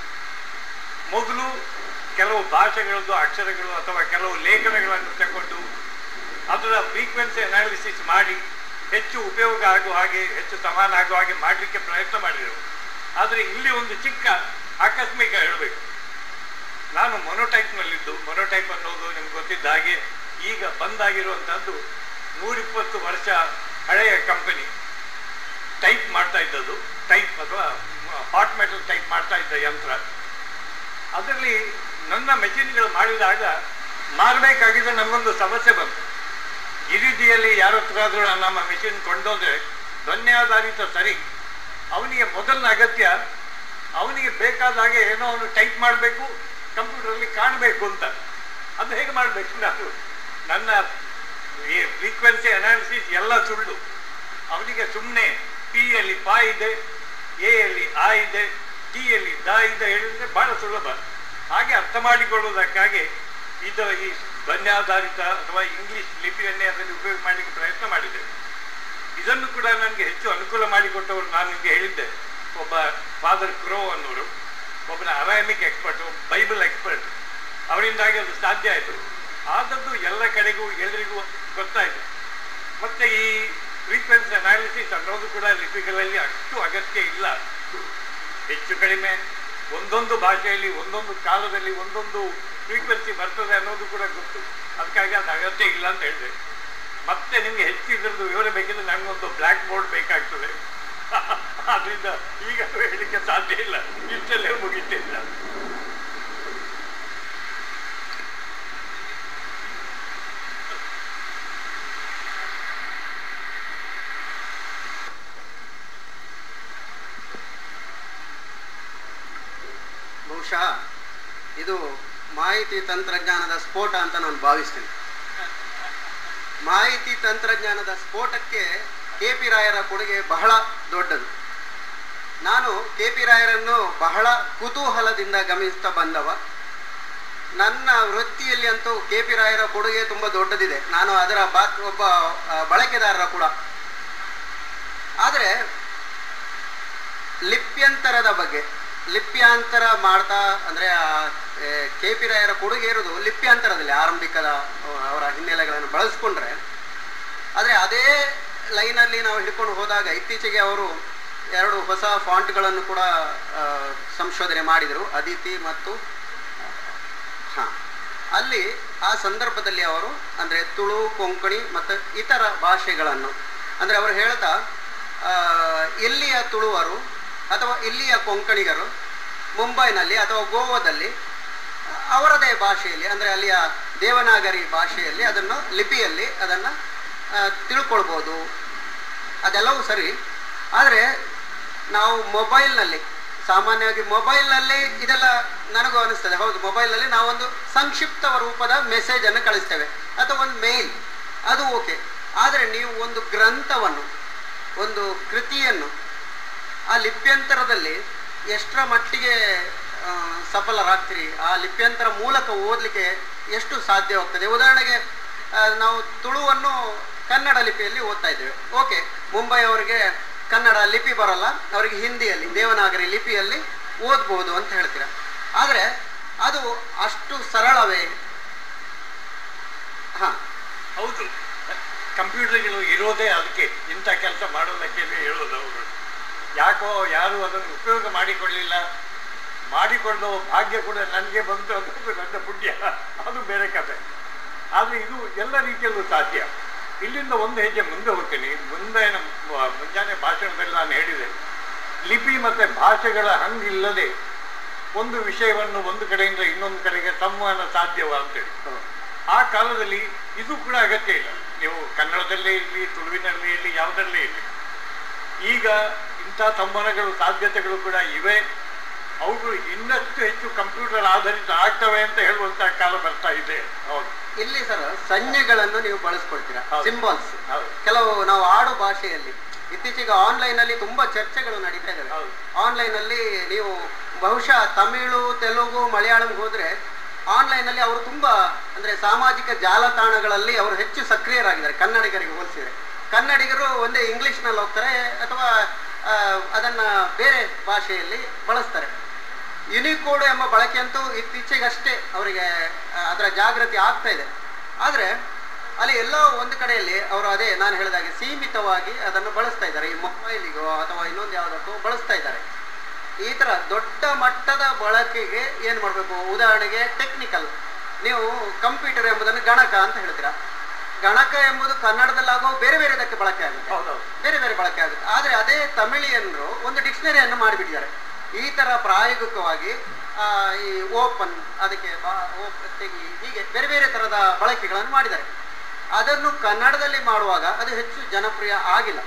ಮೊದಲು ಕೆಲವು ಭಾಷೆಗಳದ್ದು ಅಕ್ಷರಗಳು ಅಥವಾ ಕೆಲವು ಲೇಖನಗಳನ್ನು ತಗೊಂಡು ಅದರ ಫ್ರೀಕ್ವೆನ್ಸಿ ಅನಾಲಿಸಿಸ್ ಮಾಡಿ ಹೆಚ್ಚು ಉಪಯೋಗ ಆಗುವ ಹಾಗೆ ಹೆಚ್ಚು ಸಮಾನ ಆಗುವ ಹಾಗೆ ಮಾಡಲಿಕ್ಕೆ ಪ್ರಯತ್ನ ಮಾಡಿದರು ಆದರೆ ಇಲ್ಲಿ ಒಂದು ಚಿಕ್ಕ ಆಕಸ್ಮಿಕ ಹೇಳಬೇಕು ನಾನು ಮೊನೋಟೈಪ್ನಲ್ಲಿದ್ದು ಮೊನೋಟೈಪ್ ಅನ್ನೋದು ನಿಮ್ಗೆ ಗೊತ್ತಿದ್ದ ಹಾಗೆ ಈಗ ಬಂದಾಗಿರುವಂಥದ್ದು ನೂರಿಪ್ಪತ್ತು ವರ್ಷ ಹಳೆಯ ಕಂಪನಿ ಟೈಪ್ ಮಾಡ್ತಾ ಇದ್ದದ್ದು ಟೈಪ್ ಅಥವಾ ಹಾಟ್ ಮೆಟಲ್ ಟೈಪ್ ಮಾಡ್ತಾ ಇದ್ದ ಯಂತ್ರ ಅದರಲ್ಲಿ ನನ್ನ ಮೆಷಿನ್ಗಳು ಮಾಡಿದಾಗ ಮಾರಬೇಕಾಗಿದ್ದ ನಮಗೊಂದು ಸಮಸ್ಯೆ ಬಂತು ಈ ರೀತಿಯಲ್ಲಿ ಯಾರ ಹತ್ರ ಆದ್ರೂ ನಮ್ಮ ಮೆಷಿನ್ ಕೊಂಡೋದ್ರೆ ಧ್ವನ್ಯಾಧಾರಿತ ಸರಿ ಅವನಿಗೆ ಮೊದಲಿನ ಅಗತ್ಯ ಅವನಿಗೆ ಬೇಕಾದ ಹಾಗೆ ಏನೋ ಅವನು ಟೈಪ್ ಮಾಡಬೇಕು ಕಂಪ್ಯೂಟರಲ್ಲಿ ಕಾಣಬೇಕು ಅಂತ ಅದು ಹೇಗೆ ಮಾಡಬೇಕು ನಾನು ನನ್ನ ಫ್ರೀಕ್ವೆನ್ಸಿ ಅನಾಲಿಸಿಸ್ ಎಲ್ಲ ಸುಳ್ಳು ಅವನಿಗೆ ಸುಮ್ಮನೆ ಪಿ ಯಲ್ಲಿ ಪಾ ಇದೆ ಎ ಯಲ್ಲಿ ಆ ಇದೆ ಟಿ ಯಲ್ಲಿ ದ ಇದೆ ಹೇಳಿದ್ರೆ ಬಹಳ ಸುಲಭ ಹಾಗೆ ಅರ್ಥ ಮಾಡಿಕೊಳ್ಳುವುದಕ್ಕಾಗಿ ಇದು ಈ ಧ್ವನ್ಯಾಧಾರಿತ ಅಥವಾ ಇಂಗ್ಲಿಷ್ ಲಿಪಿಯನ್ನೇ ಅದನ್ನು ಉಪಯೋಗ ಮಾಡಲಿಕ್ಕೆ ಪ್ರಯತ್ನ ಮಾಡಿದೆ ಇದನ್ನು ಕೂಡ ನನಗೆ ಹೆಚ್ಚು ಅನುಕೂಲ ಮಾಡಿಕೊಟ್ಟವರು ನಾನು ನಿಮಗೆ ಹೇಳಿದ್ದೆ ಒಬ್ಬ ಫಾದರ್ ಕ್ರೋ ಅನ್ನೋರು ಒಬ್ಬನ ಅರಾಮಿಕ್ ಎಕ್ಸ್ಪರ್ಟ್ ಬೈಬಲ್ ಎಕ್ಸ್ಪರ್ಟ್ ಅವರಿಂದಾಗಿ ಅದು ಸಾಧ್ಯ ಆಯಿತು ಆದದ್ದು ಎಲ್ಲ ಕಡೆಗೂ ಎಲ್ಲರಿಗೂ ಗೊತ್ತಾಯಿತು ಮತ್ತೆ ಈ ಫ್ರೀಕ್ವೆನ್ಸಿ ಅನಾಲಿಸಿಸ್ ಅನ್ನೋದು ಕೂಡ ಲಿಪಿಗಳಲ್ಲಿ ಅಷ್ಟು ಅಗತ್ಯ ಇಲ್ಲ ಹೆಚ್ಚು ಕಡಿಮೆ ಒಂದೊಂದು ಭಾಷೆಯಲ್ಲಿ ಒಂದೊಂದು ಕಾಲದಲ್ಲಿ ಒಂದೊಂದು ಫ್ರೀಕ್ವೆನ್ಸಿ ಬರ್ತದೆ ಅನ್ನೋದು ಕೂಡ ಗೊತ್ತು ಅದಕ್ಕಾಗಿ ಅದು ಅಗತ್ಯ ಇಲ್ಲ ಅಂತ ಹೇಳಿದೆ ಮತ್ತೆ ನಿಮ್ಗೆ ಹೆಚ್ಚು ಇದ್ರದ್ದು ವಿವರ ಬೇಕಿದ್ರೆ ನನಗೊಂದು ಬ್ಲ್ಯಾಕ್ ಬೋರ್ಡ್ ಬೇಕಾಗ್ತದೆ ಅದರಿಂದ ಈಗ ಹೇಳಲಿಕ್ಕೆ ಸಾಧ್ಯ ಇಲ್ಲ ಇಷ್ಟಲ್ಲೇ ಮುಗಿತಿಲ್ಲ ಬಹುಶಃ ಇದು ಮಾಹಿತಿ ತಂತ್ರಜ್ಞಾನದ ಸ್ಫೋಟ ಅಂತ ನಾನು ಭಾವಿಸ್ತೇನೆ ಮಾಹಿತಿ ತಂತ್ರಜ್ಞಾನದ ಸ್ಫೋಟಕ್ಕೆ ಕೆ ಪಿ ರಾಯರ ಕೊಡುಗೆ ಬಹಳ ದೊಡ್ಡದು ನಾನು ಕೆ ಪಿ ರಾಯರನ್ನು ಬಹಳ ಕುತೂಹಲದಿಂದ ಗಮನಿಸ್ತಾ ಬಂದವ ನನ್ನ ವೃತ್ತಿಯಲ್ಲಿ ಅಂತೂ ಕೆ ಪಿ ರಾಯರ ಕೊಡುಗೆ ತುಂಬ ದೊಡ್ಡದಿದೆ ನಾನು ಅದರ ಬಾ ಒಬ್ಬ ಆ, ಬಳಕೆದಾರರ ಕೂಡ ಆದರೆ ಲಿಪ್ಯಂತರದ ಬಗ್ಗೆ ಲಿಪ್ಯಾಂತರ ಮಾಡ್ತಾ ಅಂದರೆ ಕೆ ಪಿ ರಾಯರ ಕೊಡುಗೆ ಇರೋದು ಲಿಪ್ಯಾಂತರದಲ್ಲಿ ಆರಂಭಿಕದ ಅಹ್, ಅವರ ಹಿನ್ನೆಲೆಗಳನ್ನು ಬಳಸ್ಕೊಂಡ್ರೆ ಆದರೆ ಅದೇ ಲೈನಲ್ಲಿ ನಾವು ಹಿಡ್ಕೊಂಡು ಹೋದಾಗ ಇತ್ತೀಚೆಗೆ ಅವರು ಎರಡು ಹೊಸ ಫಾಂಟ್ಗಳನ್ನು ಕೂಡ ಆ, ಸಂಶೋಧನೆ ಮಾಡಿದರು ಅದಿತಿ ಮತ್ತು ಹಾಂ ಅಲ್ಲಿ ಆ ಸಂದರ್ಭದಲ್ಲಿ ಅವರು ಅಂದರೆ ತುಳು ಕೊಂಕಣಿ ಮತ್ತು ಇತರ ಭಾಷೆಗಳನ್ನು ಅಂದರೆ ಅವರು ಹೇಳ್ತಾ ಆ, ಇಲ್ಲಿಯ ತುಳುವರು ಅಥವಾ ಇಲ್ಲಿಯ ಕೊಂಕಣಿಗರು ಮುಂಬೈನಲ್ಲಿ ಅಥವಾ ಗೋವಾದಲ್ಲಿ ಅವರದೇ ಭಾಷೆಯಲ್ಲಿ ಅಂದರೆ ಅಲ್ಲಿಯ ದೇವನಾಗರಿ ಭಾಷೆಯಲ್ಲಿ ಅದನ್ನು ಲಿಪಿಯಲ್ಲಿ ಅದನ್ನು ಆ, ತಿಳ್ಕೊಳ್ಬೋದು ಅದೆಲ್ಲವೂ ಸರಿ ಆದರೆ ನಾವು ಮೊಬೈಲ್ನಲ್ಲಿ ಸಾಮಾನ್ಯವಾಗಿ ಮೊಬೈಲ್ನಲ್ಲಿ ಇದೆಲ್ಲ ನನಗೂ ಅನಿಸ್ತದೆ ಹೌದು ಮೊಬೈಲ್ನಲ್ಲಿ ನಾವೊಂದು ಸಂಕ್ಷಿಪ್ತ ರೂಪದ ಮೆಸೇಜನ್ನು ಕಳಿಸ್ತೇವೆ ಅಥವಾ ಒಂದು ಮೇಲ್ ಅದು ಓಕೆ ಆದರೆ ನೀವು ಒಂದು ಗ್ರಂಥವನ್ನು ಒಂದು ಕೃತಿಯನ್ನು ಆ ಲಿಪ್ಯಂತರದಲ್ಲಿ ಎಷ್ಟರ ಮಟ್ಟಿಗೆ ಆ, ಸಫಲರಾಗ್ತೀರಿ ಆ ಲಿಪ್ಯಂತರ ಮೂಲಕ ಓದಲಿಕ್ಕೆ ಎಷ್ಟು ಸಾಧ್ಯವಾಗ್ತದೆ ಉದಾಹರಣೆಗೆ ಆ, ನಾವು ತುಳುವನ್ನು ಕನ್ನಡ ಲಿಪಿಯಲ್ಲಿ ಓದ್ತಾ ಇದ್ದೇವೆ ಓಕೆ ಮುಂಬೈ ಅವರಿಗೆ ಕನ್ನಡ ಲಿಪಿ ಬರಲ್ಲ ಅವರಿಗೆ ಹಿಂದಿಯಲ್ಲಿ ದೇವನಾಗರಿ ಲಿಪಿಯಲ್ಲಿ ಓದ್ಬೋದು ಅಂತ ಹೇಳ್ತೀರಾ ಆದರೆ ಅದು ಅಷ್ಟು ಸರಳವೇ ಹಾ ಹೌದು ಕಂಪ್ಯೂಟರ್ಗಳು ಇರೋದೇ ಅದಕ್ಕೆ ಇಂಥ ಕೆಲಸ ಮಾಡೋದಕ್ಕೆ ಹೇಳೋದು ಅವರು ಯಾಕೋ ಯಾರು ಅದನ್ನು ಉಪಯೋಗ ಮಾಡಿಕೊಳ್ಳಿಲ್ಲ ಮಾಡಿಕೊಳ್ಳೋ ಭಾಗ್ಯ ಕೂಡ ನನಗೆ ಬಂತು ಅನ್ನೋದು ನನ್ನ ಪುಣ್ಯ ಅದು ಬೇರೆ ಕಥೆ ಆದರೆ ಇದು ಎಲ್ಲ ರೀತಿಯಲ್ಲೂ ಸಾಧ್ಯ ಇಲ್ಲಿಂದ ಒಂದು ಹೆಜ್ಜೆ ಮುಂದೆ ಹೋಗ್ತೀನಿ ಮುಂದೆ ನಮ್ಮ ಮುಂಜಾನೆ ಭಾಷಣದಲ್ಲಿ ನಾನು ಹೇಳಿದೆ ಲಿಪಿ ಮತ್ತು ಭಾಷೆಗಳ ಹಂಗಿಲ್ಲದೆ ಒಂದು ವಿಷಯವನ್ನು ಒಂದು ಕಡೆಯಿಂದ ಇನ್ನೊಂದು ಕಡೆಗೆ ಸಂವಹನ ಸಾಧ್ಯವ ಅಂತೇಳಿ ಆ ಕಾಲದಲ್ಲಿ ಇದು ಕೂಡ ಅಗತ್ಯ ಇಲ್ಲ ನೀವು ಕನ್ನಡದಲ್ಲೇ ಇರಲಿ ತುಳುವಿನಲ್ಲೇ ಇರಲಿ ಯಾವುದರಲ್ಲೇ ಇರಲಿ ಈಗ ಇಂಥ ಸಂವಹನಗಳು ಸಾಧ್ಯತೆಗಳು ಕೂಡ ಇವೆ ಅವುಗಳು ಇನ್ನಷ್ಟು ಹೆಚ್ಚು ಕಂಪ್ಯೂಟರ್ ಆಧಾರಿತ ಆಗ್ತವೆ ಅಂತ ಹೇಳುವಂತ ಕಾಲ ಬರ್ತಾ ಇದೆ ಹೌದು ಇಲ್ಲಿ ಸರ್ ಸಂಜ್ಞೆಗಳನ್ನು ನೀವು ಬಳಸ್ಕೊಳ್ತೀರಾ ಹೌದು. ಸಿಂಬಲ್ಸ್ ಹೌದು. ಕೆಲವು ನಾವು ಆಡು ಭಾಷೆಯಲ್ಲಿ ಇತ್ತೀಚೆಗೆ ಆನ್ಲೈನ್ ಅಲ್ಲಿ ತುಂಬಾ ಚರ್ಚೆಗಳು ನಡೀತಾ ಇದ್ದಾವೆ ಹೌದು. ಆನ್ಲೈನ್ ಅಲ್ಲಿ ನೀವು ಬಹುಶಃ ತಮಿಳು ತೆಲುಗು ಮಲಯಾಳಂ ಹೋದ್ರೆ ಆನ್ಲೈನ್ ಅಲ್ಲಿ ಅವರು ತುಂಬಾ ಅಂದ್ರೆ ಸಾಮಾಜಿಕ ಜಾಲತಾಣಗಳಲ್ಲಿ ಅವರು ಹೆಚ್ಚು ಸಕ್ರಿಯರಾಗಿದ್ದಾರೆ ಕನ್ನಡಿಗರಿಗೆ ಹೋಲಿಸಿದರೆ ಕನ್ನಡಿಗರು ಒಂದೇ ಇಂಗ್ಲಿಷ್ನಲ್ಲಿ ಹೋಗ್ತಾರೆ ಅಥವಾ ಆ, ಅದನ್ನ ಬೇರೆ ಭಾಷೆಯಲ್ಲಿ ಬಳಸ್ತಾರೆ ಯುನಿಕೋಡ್ ಎಂಬ ಬಳಕೆ ಅಂತೂ ಇತ್ತೀಚೆಗಷ್ಟೇ ಅವರಿಗೆ ಆ, ಅದರ ಜಾಗೃತಿ ಆಗ್ತಾ ಇದೆ ಆದರೆ ಅಲ್ಲಿ ಎಲ್ಲೋ ಒಂದು ಕಡೆಯಲ್ಲಿ ಅವರು ಅದೇ ನಾನು ಹೇಳಿದಾಗೆ ಸೀಮಿತವಾಗಿ ಅದನ್ನು ಬಳಸ್ತಾ ಇದ್ದಾರೆ ಈ ಮೊಬೈಲಿಗೋ ಅಥವಾ ಇನ್ನೊಂದು ಯಾವುದಕ್ಕೋ ಬಳಸ್ತಾ ಇದ್ದಾರೆ ಈ ಥರ ದೊಡ್ಡ ಮಟ್ಟದ ಬಳಕೆಗೆ ಏನು ಮಾಡಬೇಕು ಉದಾಹರಣೆಗೆ ಟೆಕ್ನಿಕಲ್ ನೀವು ಕಂಪ್ಯೂಟರ್ ಎಂಬುದನ್ನು ಗಣಕ ಅಂತ ಹೇಳ್ತೀರಾ ಗಣಕ ಎಂಬುದು ಕನ್ನಡದಲ್ಲಾಗೋ ಬೇರೆ ಬೇರೆದಕ್ಕೆ ಬಳಕೆ ಆಗುತ್ತೆ ಹೌದೌದು ಬೇರೆ ಬೇರೆ ಬಳಕೆ ಆಗುತ್ತೆ ಆದರೆ ಅದೇ ತಮಿಳಿಯನ್ನರು ಒಂದು ಡಿಕ್ಷನರಿಯನ್ನು ಮಾಡಿಬಿಟ್ಟಿದ್ದಾರೆ ಈ ಥರ ಪ್ರಾಯೋಗಿಕವಾಗಿ ಆ, ಈ ಓಪನ್ ಅದಕ್ಕೆ ಬಾ- ಓಪ್ ತೆಗಿ ಹೀಗೆ ಬೇರೆ ಬೇರೆ ಥರದ ಬಳಕೆಗಳನ್ನು ಮಾಡಿದ್ದಾರೆ ಅದನ್ನು ಕನ್ನಡದಲ್ಲಿ ಮಾಡುವಾಗ ಅದು ಹೆಚ್ಚು ಜನಪ್ರಿಯ ಆಗಿಲ್ಲ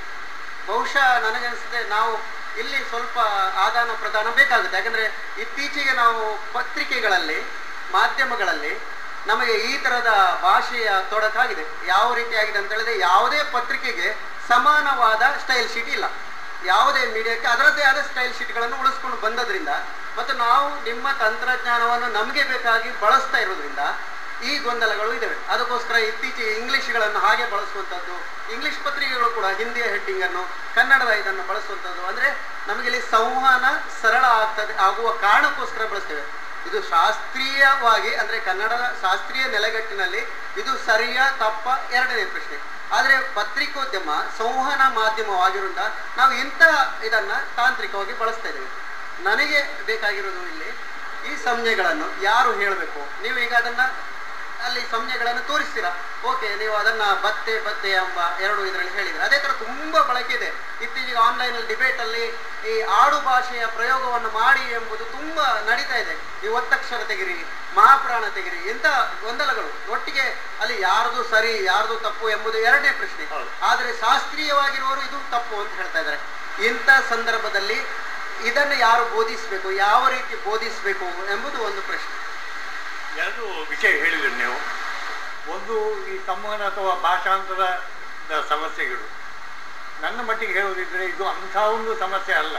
ಬಹುಶಃ ನನಗನ್ಸುತ್ತೆ ನಾವು ಇಲ್ಲಿ ಸ್ವಲ್ಪ ಆದಾನ ಪ್ರದಾನ ಬೇಕಾಗುತ್ತೆ ಯಾಕಂದ್ರೆ ಇತ್ತೀಚೆಗೆ ನಾವು ಪತ್ರಿಕೆಗಳಲ್ಲಿ ಮಾಧ್ಯಮಗಳಲ್ಲಿ ನಮಗೆ ಈ ತರದ ಭಾಷೆಯ ತೊಡಕಾಗಿದೆ ಯಾವ ರೀತಿ ಆಗಿದೆ ಅಂತ ಹೇಳಿದ್ರೆ ಯಾವುದೇ ಪತ್ರಿಕೆಗೆ ಸಮಾನವಾದ ಸ್ಟೈಲ್ ಶೀಟ್ ಇಲ್ಲ ಯಾವುದೇ ಮೀಡಿಯಾಕ್ಕೆ ಅದರದ್ದೇ ಆದ ಸ್ಟೈಲ್ ಶೀಟ್ಗಳನ್ನು ಉಳಿಸ್ಕೊಂಡು ಬಂದದ್ರಿಂದ ಮತ್ತು ನಾವು ನಿಮ್ಮ ತಂತ್ರಜ್ಞಾನವನ್ನು ನಮಗೆ ಬೇಕಾಗಿ ಬಳಸ್ತಾ ಇರೋದ್ರಿಂದ ಈ ಗೊಂದಲಗಳು ಇದಾವೆ ಅದಕ್ಕೋಸ್ಕರ ಇತ್ತೀಚೆಗೆ ಇಂಗ್ಲಿಷ್ಗಳನ್ನು ಹಾಗೆ ಬಳಸುವಂಥದ್ದು ಇಂಗ್ಲಿಷ್ ಪತ್ರಿಕೆಗಳು ಕೂಡ ಹಿಂದಿಯ ಹೆಡ್ಡಿಂಗ್ ಅನ್ನು ಕನ್ನಡದ ಇದನ್ನು ಬಳಸುವಂಥದ್ದು ಅಂದ್ರೆ ನಮಗೆ ಇಲ್ಲಿ ಸಂವಹನ ಸರಳ ಆಗ್ತದೆ ಆಗುವ ಕಾರಣಕ್ಕೋಸ್ಕರ ಬಳಸ್ತೇವೆ ಇದು ಶಾಸ್ತ್ರೀಯವಾಗಿ ಅಂದ್ರೆ ಕನ್ನಡದ ಶಾಸ್ತ್ರೀಯ ನೆಲೆಗಟ್ಟಿನಲ್ಲಿ ಇದು ಸರಿಯ ತಪ್ಪ ಎರಡನೇ ಪ್ರಶ್ನೆ ಆದರೆ ಪತ್ರಿಕೋದ್ಯಮ ಸಂವಹನ ಮಾಧ್ಯಮವಾಗಿರೋದ್ರಿಂದ ನಾವು ಇಂಥ ಇದನ್ನ ತಾಂತ್ರಿಕವಾಗಿ ಬಳಸ್ತಾ ಇದ್ದೇವೆ ನನಗೆ ಬೇಕಾಗಿರೋದು ಇಲ್ಲಿ ಈ ಸಂಜ್ಞೆಗಳನ್ನು ಯಾರು ಹೇಳಬೇಕು ನೀವು ಈಗ ಅದನ್ನ ಅಲ್ಲಿ ಸಂಜ್ಞೆಗಳನ್ನು ತೋರಿಸ್ತೀರಾ ಓಕೆ ನೀವು ಅದನ್ನ ಬತ್ತೆ ಬತ್ತೆ ಎಂಬ ಎರಡು ಇದರಲ್ಲಿ ಹೇಳಿದ್ರೆ ಅದೇ ತರ ತುಂಬಾ ಬಳಕೆ ಇದೆ ಇತ್ತೀಚೆಗೆ ಆನ್ಲೈನ್ ಅಲ್ಲಿ ಡಿಬೇಟ್ ಅಲ್ಲಿ ಈ ಆಡು ಭಾಷೆಯ ಪ್ರಯೋಗವನ್ನು ಮಾಡಿ ಎಂಬುದು ತುಂಬಾ ನಡೀತಾ ಇದೆ ಈ ಒತ್ತಕ್ಷರ ತೆಗಿರಿ ಮಹಾಪ್ರಾಣ ತೆಗಿರಿ ಇಂಥ ಗೊಂದಲಗಳು ಒಟ್ಟಿಗೆ ಅಲ್ಲಿ ಯಾರ್ದು ಸರಿ ಯಾರ್ದು ತಪ್ಪು ಎಂಬುದು ಎರಡನೇ ಪ್ರಶ್ನೆ ಹೌದು. ಆದರೆ ಶಾಸ್ತ್ರೀಯವಾಗಿರುವವರು ಇದು ತಪ್ಪು ಅಂತ ಹೇಳ್ತಾ ಇದ್ದಾರೆ ಇಂಥ ಸಂದರ್ಭದಲ್ಲಿ ಇದನ್ನು ಯಾರು ಬೋಧಿಸಬೇಕು ಯಾವ ರೀತಿ ಬೋಧಿಸಬೇಕು ಎಂಬುದು ಒಂದು ಪ್ರಶ್ನೆ ಎರಡು ವಿಷಯ ಹೇಳಿದ್ರಿ ನೀವು ಒಂದು ಈ ಸಂವಹನ ಅಥವಾ ಭಾಷಾಂತರದ ಸಮಸ್ಯೆಗಳು ನನ್ನ ಮಟ್ಟಿಗೆ ಹೇಳೋದಿದ್ರೆ ಇದು ಅಂಥ ಒಂದು ಸಮಸ್ಯೆ ಅಲ್ಲ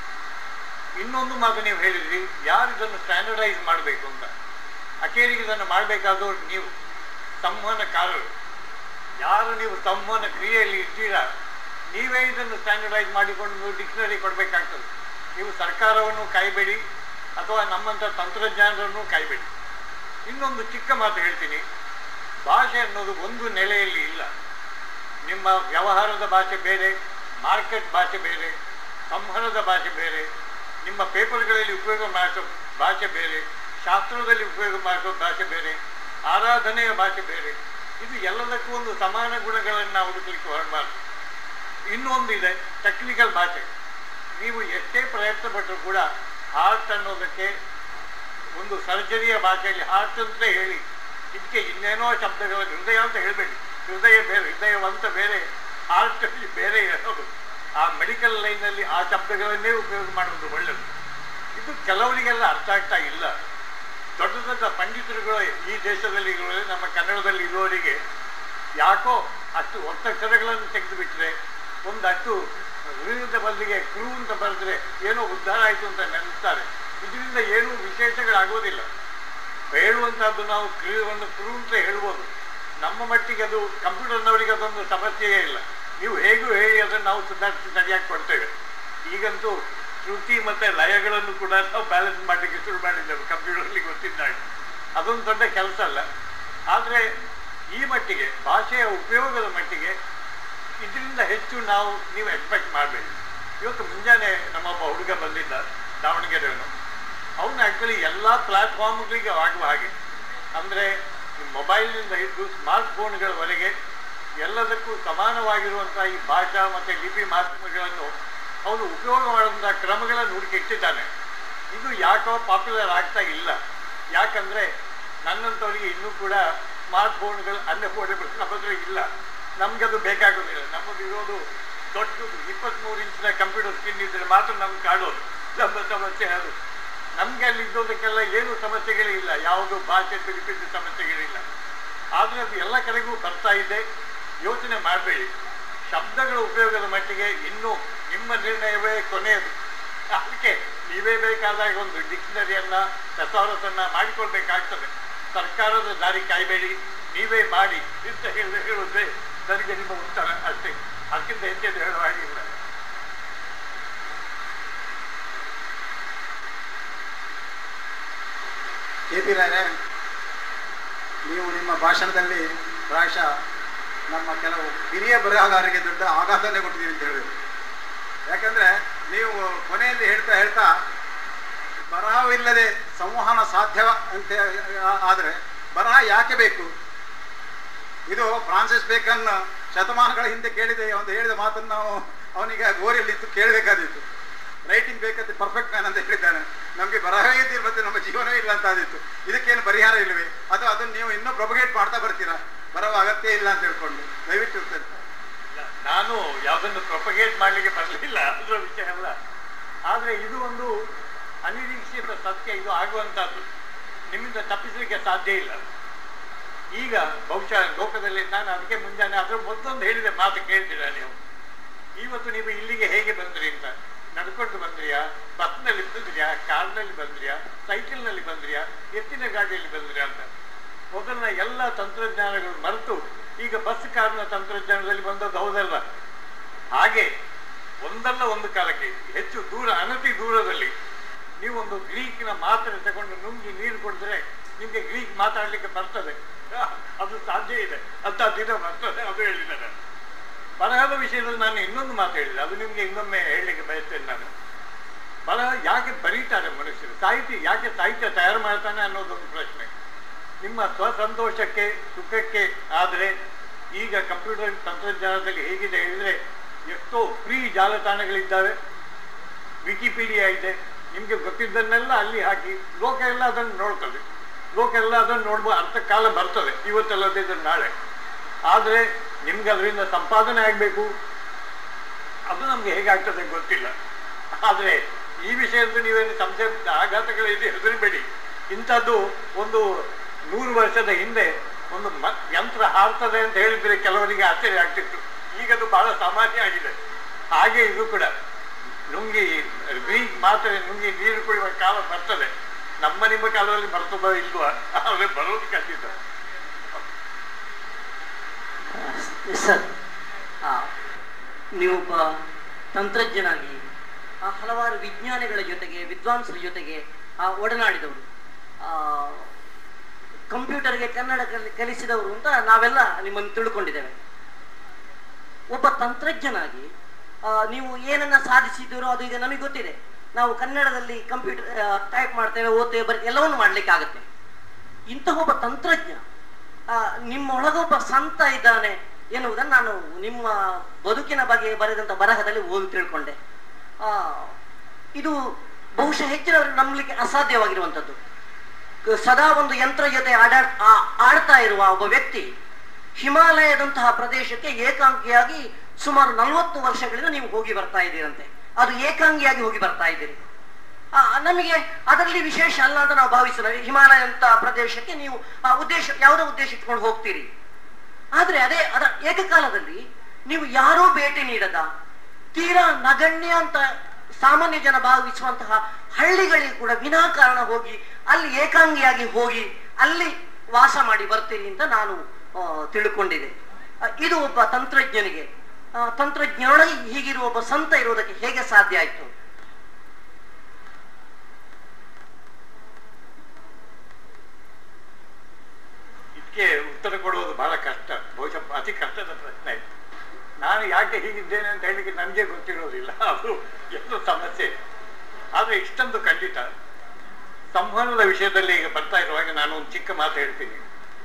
ಇನ್ನೊಂದು ಮಾತು ನೀವು ಹೇಳಿದ್ರಿ ಯಾರು ಇದನ್ನು ಸ್ಟ್ಯಾಂಡರ್ಡೈಸ್ ಮಾಡಬೇಕು ಅಂತ ಅಕೇರಿಗೆ ಇದನ್ನು ಮಾಡಬೇಕಾದವರು ನೀವು ಸಂವಹನಕಾರರು ಯಾರು ನೀವು ಸಂವಹನ ಕ್ರಿಯೆಯಲ್ಲಿ ಇರ್ತೀರಾ ನೀವೇ ಇದನ್ನು ಸ್ಟ್ಯಾಂಡರ್ಡೈಸ್ ಮಾಡಿಕೊಂಡು ಡಿಕ್ಷನರಿ ಕೊಡಬೇಕಾಗ್ತದೆ ನೀವು ಸರ್ಕಾರವನ್ನು ಕಾಯ್ಬೇಡಿ ಅಥವಾ ನಮ್ಮಂಥ ತಂತ್ರಜ್ಞಾನವನ್ನು ಕಾಯ್ಬೇಡಿ ಇನ್ನೊಂದು ಚಿಕ್ಕ ಮಾತು ಹೇಳ್ತೀನಿ ಭಾಷೆ ಅನ್ನೋದು ಒಂದು ನೆಲೆಯಲ್ಲಿ ಇಲ್ಲ ನಿಮ್ಮ ವ್ಯವಹಾರದ ಭಾಷೆ ಬೇರೆ ಮಾರ್ಕೆಟ್ ಭಾಷೆ ಬೇರೆ ಸಂವಹನದ ಭಾಷೆ ಬೇರೆ ನಿಮ್ಮ ಪೇಪರ್ಗಳಲ್ಲಿ ಉಪಯೋಗ ಮಾಡಿಸೋ ಭಾಷೆ ಬೇರೆ ಶಾಸ್ತ್ರದಲ್ಲಿ ಉಪಯೋಗ ಮಾಡಿಸೋ ಭಾಷೆ ಬೇರೆ ಆರಾಧನೆಯ ಭಾಷೆ ಬೇರೆ ಇದು ಎಲ್ಲದಕ್ಕೂ ಒಂದು ಸಮಾನ ಗುಣಗಳನ್ನು ನಾವು ಹುಡುಕಲಿಕ್ಕೆ ಹೊರಬಾರ್ದು ಇನ್ನೊಂದು ಇದೆ ಟೆಕ್ನಿಕಲ್ ಭಾಷೆ ನೀವು ಎಷ್ಟೇ ಪ್ರಯತ್ನ ಪಟ್ಟರೂ ಕೂಡ ಹಾರ್ಟ್ ಅನ್ನೋದಕ್ಕೆ ಒಂದು ಸರ್ಜರಿಯ ಭಾಷೆಯಲ್ಲಿ ಹಾರ್ಟ್ ಅಂತ ಹೇಳಿ ಇದಕ್ಕೆ ಇನ್ನೇನೋ ಶಬ್ದಗಳ ಹೃದಯ ಅಂತ ಹೇಳಬೇಡಿ ಹೃದಯ ಬೇರೆ ಹೃದಯವಂತ ಬೇರೆ ಹಾರ್ಟ್ ಬೇರೆ ಹೇಳೋದು ಆ ಮೆಡಿಕಲ್ ಲೈನಲ್ಲಿ ಆ ಶಬ್ದಗಳನ್ನೇ ಉಪಯೋಗ ಮಾಡೋದು ಒಳ್ಳೆಯದು ಇದು ಕೆಲವರಿಗೆಲ್ಲ ಅರ್ಥ ಆಗ್ತಾ ಇಲ್ಲ ದೊಡ್ಡ ದೊಡ್ಡ ಪಂಡಿತರುಗಳು ಈ ದೇಶದಲ್ಲಿ ಇರುವವರೆ ನಮ್ಮ ಕನ್ನಡದಲ್ಲಿ ಇರುವವರಿಗೆ ಯಾಕೋ ಅಷ್ಟು ಒತ್ತಕ್ಷರಗಳನ್ನು ತೆಗೆದು ಬಿಟ್ರೆ ಒಂದಷ್ಟು ವಿರುದ್ಧ ಬದಲಿಗೆ ಕ್ರೂ ಅಂತ ಬರೆದ್ರೆ ಏನೋ ಉದ್ಧಾರ ಆಯಿತು ಅಂತ ನೆನೆಸ್ತಾರೆ ಇದರಿಂದ ಏನೂ ವಿಶೇಷಗಳಾಗೋದಿಲ್ಲ ಹೇಳುವಂತಹದ್ದು ನಾವು ಕ್ರಿಯವನ್ನು ಕ್ರೂ ಅಂತ ಹೇಳ್ಬೋದು ನಮ್ಮ ಮಟ್ಟಿಗೆ ಅದು ಕಂಪ್ಯೂಟರ್ನವರಿಗೆ ಅದೊಂದು ಸಮಸ್ಯೆಯೇ ಇಲ್ಲ ನೀವು ಹೇಗೂ ಹೇಳಿ ಅದನ್ನು ನಾವು ಸುಧಾರಿಸಿ ಸರಿಯಾಗಿ ಕೊಡ್ತೇವೆ ಈಗಂತೂ ಶ್ರುತಿ ಮತ್ತೆ ಲಯಗಳನ್ನು ಕೂಡ ನಾವು ಬ್ಯಾಲೆನ್ಸ್ ಮಾಡಲಿಕ್ಕೆ ಶುರು ಮಾಡಿದ್ದೇವೆ ಕಂಪ್ಯೂಟರ್ಲಿ ಗೊತ್ತಿದ್ದಾಗ ಅದೊಂದು ದೊಡ್ಡ ಕೆಲಸ ಅಲ್ಲ ಆದರೆ ಈ ಮಟ್ಟಿಗೆ ಭಾಷೆಯ ಉಪಯೋಗದ ಮಟ್ಟಿಗೆ ಇದರಿಂದ ಹೆಚ್ಚು ನಾವು ನೀವು ಎಕ್ಸ್ಪೆಕ್ಟ್ ಮಾಡಬೇಡಿ ಇವತ್ತು ಮುಂಜಾನೆ ನಮ್ಮೊಬ್ಬ ಹುಡುಗ ಬಂದಿದ್ದ ದಾವಣಗೆರೆಯವನು ಅವನು ಆ್ಯಕ್ಚುಲಿ ಎಲ್ಲ ಪ್ಲಾಟ್ಫಾರ್ಮ್ಗಳಿಗೆ ಆಗುವ ಹಾಗೆ ಅಂದರೆ ಮೊಬೈಲ್ನಿಂದ ಹಿಡಿದು ಸ್ಮಾರ್ಟ್ ಫೋನ್ಗಳವರೆಗೆ ಎಲ್ಲದಕ್ಕೂ ಸಮಾನವಾಗಿರುವಂಥ ಈ ಭಾಷಾ ಮತ್ತು ಲಿಪಿ ಮಾಧ್ಯಮಗಳನ್ನು ಅವನು ಉಪಯೋಗ ಮಾಡುವಂಥ ಕ್ರಮಗಳನ್ನು ಹುಡುಕಿ ಇಟ್ಟಿದ್ದಾನೆ ಇದು ಯಾಕೋ ಪಾಪ್ಯುಲರ್ ಆಗ್ತಾ ಇಲ್ಲ ಯಾಕಂದರೆ ನನ್ನಂಥವರಿಗೆ ಇನ್ನೂ ಕೂಡ ಸ್ಮಾರ್ಟ್ ಫೋನ್ಗಳು ಅನ್ಅಫೋರ್ಡೆಬಲ್ ನಮ್ಮ ಹತ್ರ ಇಲ್ಲ ನಮ್ಗೆ ಅದು ಬೇಕಾಗೋದಿಲ್ಲ ನಮ್ಮದು ಇರೋದು ದೊಡ್ಡದು ಇಪ್ಪತ್ತ್ಮೂರು ಇಂಚಿನ ಕಂಪ್ಯೂಟರ್ ಸ್ಕ್ರೀನ್ ಇದ್ದರೆ ಮಾತ್ರ ನಮ್ಗೆ ಕಾಡೋದು ನಮ್ಮ ಸಮಸ್ಯೆ ಅದು ನಮ್ಗೆ ಅಲ್ಲಿ ಇದ್ದೋದಕ್ಕೆಲ್ಲ ಏನು ಸಮಸ್ಯೆಗಳಿಲ್ಲ ಯಾವುದು ಭಾಷೆ ತಿಳಿಪಿದ ಸಮಸ್ಯೆಗಳಿಲ್ಲ ಆದರೆ ಅದು ಎಲ್ಲ ಕಡೆಗೂ ಬರ್ತಾ ಇದೆ ಯೋಚನೆ ಮಾಡಬೇಡಿ ಶಬ್ದಗಳ ಉಪಯೋಗದ ಮಟ್ಟಿಗೆ ಇನ್ನೂ ನಿಮ್ಮ ನಿರ್ಣಯವೇ ಕೊನೆಯದು ಅದಕ್ಕೆ ನೀವೇ ಬೇಕಾದಾಗ ಒಂದು ಡಿಕ್ಷನರಿಯನ್ನ ಥೆಸಾರಸನ್ನ ಮಾಡಿಕೊಳ್ಬೇಕಾಗ್ತದೆ ಸರ್ಕಾರದ ದಾರಿ ಕಾಯಬೇಡಿ ನೀವೇ ಮಾಡಿ ಅಂತ ಹೇಳಿದ್ರೆ ಹೇಳುವುದೇ ನನಗೆ ನಿಮ್ಮ ಉತ್ತರ ಅಷ್ಟೇ ಅದಕ್ಕಿಂತ ಹೆಚ್ಚೇನು ಹೇಳುವ ಹಾಗಿಲ್ಲ ಕೆ ಪಿ ರಾಯರೇ ನೀವು ನಿಮ್ಮ ಭಾಷಣದಲ್ಲಿ ಪ್ರಾಯಶಃ ನಮ್ಮ ಕೆಲವು ಹಿರಿಯ ಬರಹಗಾರರಿಗೆ ದೊಡ್ಡ ಆಘಾತನೇ ಕೊಟ್ಟಿದ್ದೀರಿ ಅಂತ ಹೇಳಬೇಕು ಯಾಕಂದ್ರೆ ನೀವು ಕೊನೆಯಲ್ಲಿ ಹೇಳ್ತಾ ಹೇಳ್ತಾ ಬರಹವಿಲ್ಲದೆ ಸಂವಹನ ಸಾಧ್ಯವ ಅಂತ ಆದರೆ ಬರಹ ಯಾಕೆ ಬೇಕು ಇದು ಫ್ರಾನ್ಸಿಸ್ ಬೇಕನ್ ಶತಮಾನಗಳ ಹಿಂದೆ ಕೇಳಿದೆ ಒಂದು ಹೇಳಿದ ಮಾತನ್ನು ನಾವು ಅವನಿಗೆ ಗೋರಿಯಲ್ಲಿತ್ತು ಕೇಳಬೇಕಾದಿತ್ತು ರೈಟಿಂಗ್ ಬೇಕಂತ ಪರ್ಫೆಕ್ಟ್ ಮ್ಯಾನ್ ಅಂತ ಹೇಳಿದ್ದಾನೆ ನಮಗೆ ಬರಹವೇ ಇದ್ದಿಲ್ಲ ಮತ್ತೆ ನಮ್ಮ ಜೀವನವೇ ಇಲ್ಲ ಅಂತ ಆದಿತ್ತು ಇದಕ್ಕೇನು ಪರಿಹಾರ ಇಲ್ಲವೇ ಅಥವಾ ಅದನ್ನು ನೀವು ಇನ್ನೂ ಪ್ರೊಪಗೇಟ್ ಮಾಡ್ತಾ ಬರ್ತೀರಾ ಬರುವ ಅಗತ್ಯ ಇಲ್ಲ ಅಂತ ಹೇಳ್ಕೊಂಡು ದಯವಿಟ್ಟು ಉತ್ತರ. ಇಲ್ಲ, ನಾನು ಯಾವುದನ್ನು ಪ್ರೊಪಗೇಟ್ ಮಾಡಲಿಕ್ಕೆ ಬರಲಿಲ್ಲ ಅದರ ವಿಷಯ ಅಲ್ಲ ಆದರೆ ಇದು ಒಂದು ಅನಿರೀಕ್ಷಿತ ಸತ್ಯ ಇದು ಆಗುವಂತಹದ್ದು ನಿಮ್ಮಿಂದ ತಪ್ಪಿಸಲಿಕ್ಕೆ ಸಾಧ್ಯ ಇಲ್ಲ ಈಗ ಬಹುಶಃ ಲೋಕದಲ್ಲಿ ನಾನು ಅದಕ್ಕೆ ಮುಂಜಾನೆ ಅದರ ಮೊದಲೊಂದು ಹೇಳಿದೆ ಮಾತು ಕೇಳ್ತೀರಾ ನೀವು ಇವತ್ತು ನೀವು ಇಲ್ಲಿಗೆ ಹೇಗೆ ಬಂದ್ರಿ ಅಂತ ನಡ್ಕೊಂಡು ಬಂದ್ರಿಯಾ ಬಸ್ನಲ್ಲಿ ಬಂದ್ರಿಯಾ ಕಾರ್ನಲ್ಲಿ ಬಂದ್ರಿಯಾ ಸೈಕಲ್ನಲ್ಲಿ ಬಂದ್ರಿಯಾ ಎತ್ತಿನ ಗಾಡಿಯಲ್ಲಿ ಬಂದ್ರಿಯಾ ಅಂತ ಮೊದಲಿನ ಎಲ್ಲ ತಂತ್ರಜ್ಞಾನಗಳು ಮರೆತು ಈಗ ಬಸ್ ಕಾರ್ನ ತಂತ್ರಜ್ಞಾನದಲ್ಲಿ ಬಂದದ್ದು ಹೌದಲ್ಲ ಹಾಗೆ ಒಂದಲ್ಲ ಒಂದು ಕಾಲಕ್ಕೆ ಹೆಚ್ಚು ದೂರ ಅನತಿ ದೂರದಲ್ಲಿ ನೀವು ಒಂದು ಗ್ರೀಕ್ನ ಮಾತ್ರೆ ತಗೊಂಡು ನುಂಗಿ ನೀರು ಕುಡಿದ್ರೆ ನಿಮಗೆ ಗ್ರೀಕ್ ಮಾತಾಡ್ಲಿಕ್ಕೆ ಬರ್ತದೆ ಅದು ಸಾಧ್ಯ ಇದೆ ಅಂತ ದಿನ ಬರ್ತದೆ ಅದು ಹೇಳಿದ್ದಾರೆ ಬರಹದ ವಿಷಯದಲ್ಲಿ ನಾನು ಇನ್ನೊಂದು ಮಾತು ಹೇಳಿದೆ ಅದು ನಿಮಗೆ ಇನ್ನೊಮ್ಮೆ ಹೇಳಲಿಕ್ಕೆ ಬಯಸ್ತೇನೆ ನಾನು ಬರಹ ಯಾಕೆ ಬರೀತಾರೆ ಮನುಷ್ಯರು ಸಾಹಿತಿ ಯಾಕೆ ಸಾಹಿತ್ಯ ತಯಾರು ಮಾಡ್ತಾನೆ ಅನ್ನೋದೊಂದು ಪ್ರಶ್ನೆ ನಿಮ್ಮ ಸ್ವಸಂತೋಷಕ್ಕೆ ಸುಖಕ್ಕೆ ಆದರೆ ಈಗ ಕಂಪ್ಯೂಟರ್ ತಂತ್ರಜ್ಞಾನದಲ್ಲಿ ಹೇಗಿದೆ ಹೇಳಿದ್ರೆ ಎಷ್ಟೋ ಫ್ರೀ ಜಾಲತಾಣಗಳಿದ್ದಾವೆ ವಿಕಿಪೀಡಿಯಾ ಇದೆ ನಿಮಗೆ ಗೊತ್ತಿದ್ದನ್ನೆಲ್ಲ ಅಲ್ಲಿ ಹಾಕಿ ಲೋಕ ಎಲ್ಲ ಅದನ್ನು ನೋಡ್ತದೆ ಲೋಕ ಎಲ್ಲ ಅದನ್ನು ನೋಡ್ಬೋದು ಅರ್ಥ ಕಾಲ ಬರ್ತದೆ ಇವತ್ತಲ್ಲದಿದ್ದರೆ ನಾಳೆ ಆದರೆ ನಿಮ್ಗೆ ಅದರಿಂದ ಸಂಪಾದನೆ ಆಗಬೇಕು ಅದು ನಮ್ಗೆ ಹೇಗಾಗ್ತದೆ ಗೊತ್ತಿಲ್ಲ ಆದರೆ ಈ ವಿಷಯದ್ದು ನೀವೇನು ಸಂಶಯ ಆಘಾತಗಳಿದೆ ಹೆದರಬೇಡಿ ಇಂಥದ್ದು ಒಂದು ನೂರು ವರ್ಷದ ಹಿಂದೆ ಒಂದು ಮ ಯಂತ್ರ ಹಾರ್ತದೆ ಅಂತ ಹೇಳಿದ್ರೆ ಕೆಲವರಿಗೆ ಆಶ್ಚರ್ಯ ಆಗ್ತಿತ್ತು ಈಗ ಅದು ಬಹಳ ಸಾಮಾನ್ಯ ಆಗಿದೆ ಹಾಗೆ ಇದು ಕೂಡ ನುಂಗಿ ಗ್ರೀಕ್ ಮಾತ್ರ ನುಂಗಿ ನೀರು ಕುಡಿಯುವ ಕಾಲ ಬರ್ತದೆ ನಮ್ಮ ನಿಮ್ಮ ಕಾಲದಲ್ಲಿ ಬರ್ತದೋ ಇಲ್ವಾ ಆದರೆ ಬರೋದು ಖಂಡಿತ ಸರ್ ನೀವೊಬ್ಬ ತಂತ್ರಜ್ಞನಾಗಿ ಆ ಹಲವಾರು ವಿಜ್ಞಾನಿಗಳ ಜೊತೆಗೆ ವಿದ್ವಾಂಸರ ಜೊತೆಗೆ ಆ ಒಡನಾಡಿದವರು ಆ, ಕಂಪ್ಯೂಟರ್ಗೆ ಕನ್ನಡ ಕಲಿ ಕಲಿಸಿದವರು ಅಂತ ನಾವೆಲ್ಲ ನಿಮ್ಮನ್ನು ತಿಳ್ಕೊಂಡಿದ್ದೇವೆ ಒಬ್ಬ ತಂತ್ರಜ್ಞನಾಗಿ ಆ, ನೀವು ಏನನ್ನ ಸಾಧಿಸಿದ್ದೀರೋ ಅದು ಈಗ ನಮಗೆ ಗೊತ್ತಿದೆ ನಾವು ಕನ್ನಡದಲ್ಲಿ ಕಂಪ್ಯೂಟರ್ ಟೈಪ್ ಮಾಡ್ತೇವೆ ಓದ್ತೇವೆ ಬರೀ ಎಲ್ಲವನ್ನು ಮಾಡ್ಲಿಕ್ಕೆ ಆಗುತ್ತೆ ಇಂತಹ ಒಬ್ಬ ತಂತ್ರಜ್ಞ ಆ, ನಿಮ್ಮೊಳಗೊಬ್ಬ ಸಂತ ಇದ್ದಾನೆ ಎನ್ನುವುದನ್ನು ನಾನು ನಿಮ್ಮ ಬದುಕಿನ ಬಗ್ಗೆ ಬರೆದಂತ ಬರಹದಲ್ಲಿ ಓದಿ ತಿಳ್ಕೊಂಡೆ ಆ, ಇದು ಬಹುಶಃ ಹೆಚ್ಚಿನವರು ನಂಬಲಿಕ್ಕೆ ಅಸಾಧ್ಯವಾಗಿರುವಂಥದ್ದು ಕ- ಸದಾ ಒಂದು ಯಂತ್ರ ಜೊತೆ ಆಡಾ ಆ- ಆಡ್ತಾ ಇರುವ ಒಬ್ಬ ವ್ಯಕ್ತಿ ಹಿಮಾಲಯದಂತಹ ಪ್ರದೇಶಕ್ಕೆ ಏಕಾಂಗಿಯಾಗಿ ಸುಮಾರು ನಲವತ್ತು ವರ್ಷಗಳಿಂದ ನೀವು ಹೋಗಿ ಬರ್ತಾ ಇದ್ದೀರಂತೆ ಅದು ಏಕಾಂಗಿಯಾಗಿ ಹೋಗಿ ಬರ್ತಾ ಇದ್ದೀರಿ ಆ, ನಮಗೆ ಅದರಲ್ಲಿ ವಿಶೇಷ ಅಲ್ಲ ಅಂತ ನಾವು ಭಾವಿಸೋಣ ಹಿಮಾಲಯ ಅಂತ ಪ್ರದೇಶಕ್ಕೆ ನೀವು ಆ ಉದ್ದೇಶ ಯಾವುದೋ ಉದ್ದೇಶ ಇಟ್ಕೊಂಡು ಹೋಗ್ತೀರಿ ಆದ್ರೆ ಅದೇ ಅದರ ಏಕಕಾಲದಲ್ಲಿ ನೀವು ಯಾರೂ ಭೇಟಿ ನೀಡದ ತೀರಾ ನಗಣ್ಯ ಅಂತ ಸಾಮಾನ್ಯ ಜನ ಭಾವಿಸುವಂತಹ ಹಳ್ಳಿಗಳಿಗೆ ಕೂಡ ವಿನಾಕಾರಣ ಹೋಗಿ ಅಲ್ಲಿ ಏಕಾಂಗಿಯಾಗಿ ಹೋಗಿ ಅಲ್ಲಿ ವಾಸ ಮಾಡಿ ಬರ್ತೀರಿ ಅಂತ ನಾನು ಆ, ತಿಳ್ಕೊಂಡಿದ್ದೆ ಆ, ಇದು ಒಬ್ಬ ತಂತ್ರಜ್ಞನಿಗೆ ಆ, ತಂತ್ರಜ್ಞನೊಳಗೆ ಹೀಗಿರುವ ಒಬ್ಬ ಸಂತ ಇರುವುದಕ್ಕೆ ಹೇಗೆ ಸಾಧ್ಯ ಆಯ್ತು ಇದಕ್ಕೆ ಉತ್ತರ ಕೊಡುವುದು ಬಹಳ ಕಷ್ಟ ಬಹುಶಃ ಅತಿ ಕಷ್ಟದ ಪ್ರಶ್ನೆ ನಾನು ಯಾಕೆ ಹೀಗಿದ್ದೇನೆ ಅಂತ ಹೇಳಿಕ್ಕೆ ನನಗೆ ಗೊತ್ತಿರೋದಿಲ್ಲ ಅದು ಎಷ್ಟು ಸಮಸ್ಯೆ ಆದರೆ ಇಷ್ಟೊಂದು ಖಂಡಿತ ಸಂವಹನದ ವಿಷಯದಲ್ಲಿ ಈಗ ಬರ್ತಾ ಇರುವಾಗ ನಾನು ಒಂದು ಚಿಕ್ಕ ಮಾತು ಹೇಳ್ತೀನಿ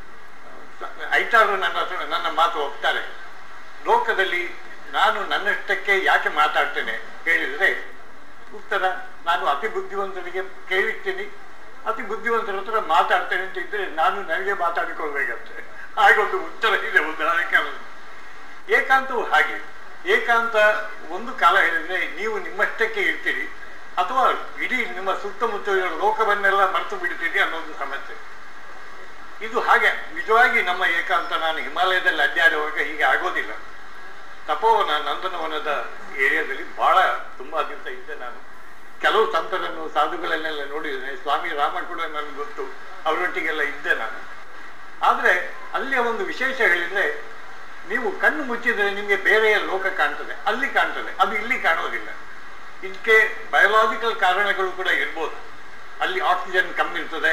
ಐತಾರು ನನ್ನ ಹತ್ರ ನನ್ನ ಮಾತು ಒಪ್ತಾರೆ ಲೋಕದಲ್ಲಿ ನಾನು ನನ್ನಷ್ಟಕ್ಕೆ ಯಾಕೆ ಮಾತಾಡ್ತೇನೆ ಹೇಳಿದರೆ ಉತ್ತರ ನಾನು ಅತಿ ಬುದ್ಧಿವಂತನಿಗೆ ಕೇಳಿರ್ತೀನಿ ಅತಿ ಬುದ್ಧಿವಂತರ ಹತ್ರ ಮಾತಾಡ್ತೇನೆ ಅಂತ ಇದ್ರೆ ನಾನು ನನಗೆ ಮಾತಾಡಿಕೊಳ್ಬೇಕಂತೆ ಹಾಗೊಂದು ಉತ್ತರ ಇದೆ ಉದಾಹರಣೆ ಕಾಲದಲ್ಲಿ ಏಕಾಂತವು ಹಾಗೆ ಏಕಾಂತ ಒಂದು ಕಾಲ ಹೇಳಿದ್ರೆ ನೀವು ನಿಮ್ಮಷ್ಟಕ್ಕೆ ಇರ್ತೀರಿ ಅಥವಾ ಇಡೀ ನಿಮ್ಮ ಸುತ್ತಮುತ್ತ ಇರೋ ಲೋಕವನ್ನೆಲ್ಲ ಮರೆತು ಬಿಡ್ತೀರಿ ಅನ್ನೋದು ಸಮಸ್ಯೆ ಇದು ಹಾಗೆ ನಿಜವಾಗಿ ನಮ್ಮ ಏಕಾಂತ ನಾನು ಹಿಮಾಲಯದಲ್ಲಿ ಅಡ್ಡಾಡುವಾಗ ಹೀಗೆ ಆಗೋದಿಲ್ಲ ತಪೋವನ ನಂದನವನದ ಏರಿಯಾದಲ್ಲಿ ಬಹಳ ತುಂಬಾ ದಿವಸ ಇದ್ದೆ ನಾನು ಕೆಲವು ಸಂತರನ್ನು ಸಾಧುಗಳನ್ನೆಲ್ಲ ನೋಡಿದ್ದೇನೆ ಸ್ವಾಮಿ ರಾಮ ಕೂಡ ನನಗೆ ಗೊತ್ತು ಅವರೊಟ್ಟಿಗೆಲ್ಲ ಇದ್ದೆ ನಾನು ಆದ್ರೆ ಅಲ್ಲಿಯ ಒಂದು ವಿಶೇಷ ಹೇಳಿದ್ರೆ ನೀವು ಕಣ್ಣು ಮುಚ್ಚಿದ್ರೆ ನಿಮಗೆ ಬೇರೆಯ ಲೋಕ ಕಾಣ್ತದೆ ಅಲ್ಲಿ ಕಾಣ್ತದೆ ಅದು ಇಲ್ಲಿ ಕಾಣೋದಿಲ್ಲ ಇದಕ್ಕೆ ಬಯೋಲಾಜಿಕಲ್ ಕಾರಣಗಳು ಕೂಡ ಇರ್ಬೋದು ಅಲ್ಲಿ ಆಕ್ಸಿಜನ್ ಕಮ್ಮಿ ಇರ್ತದೆ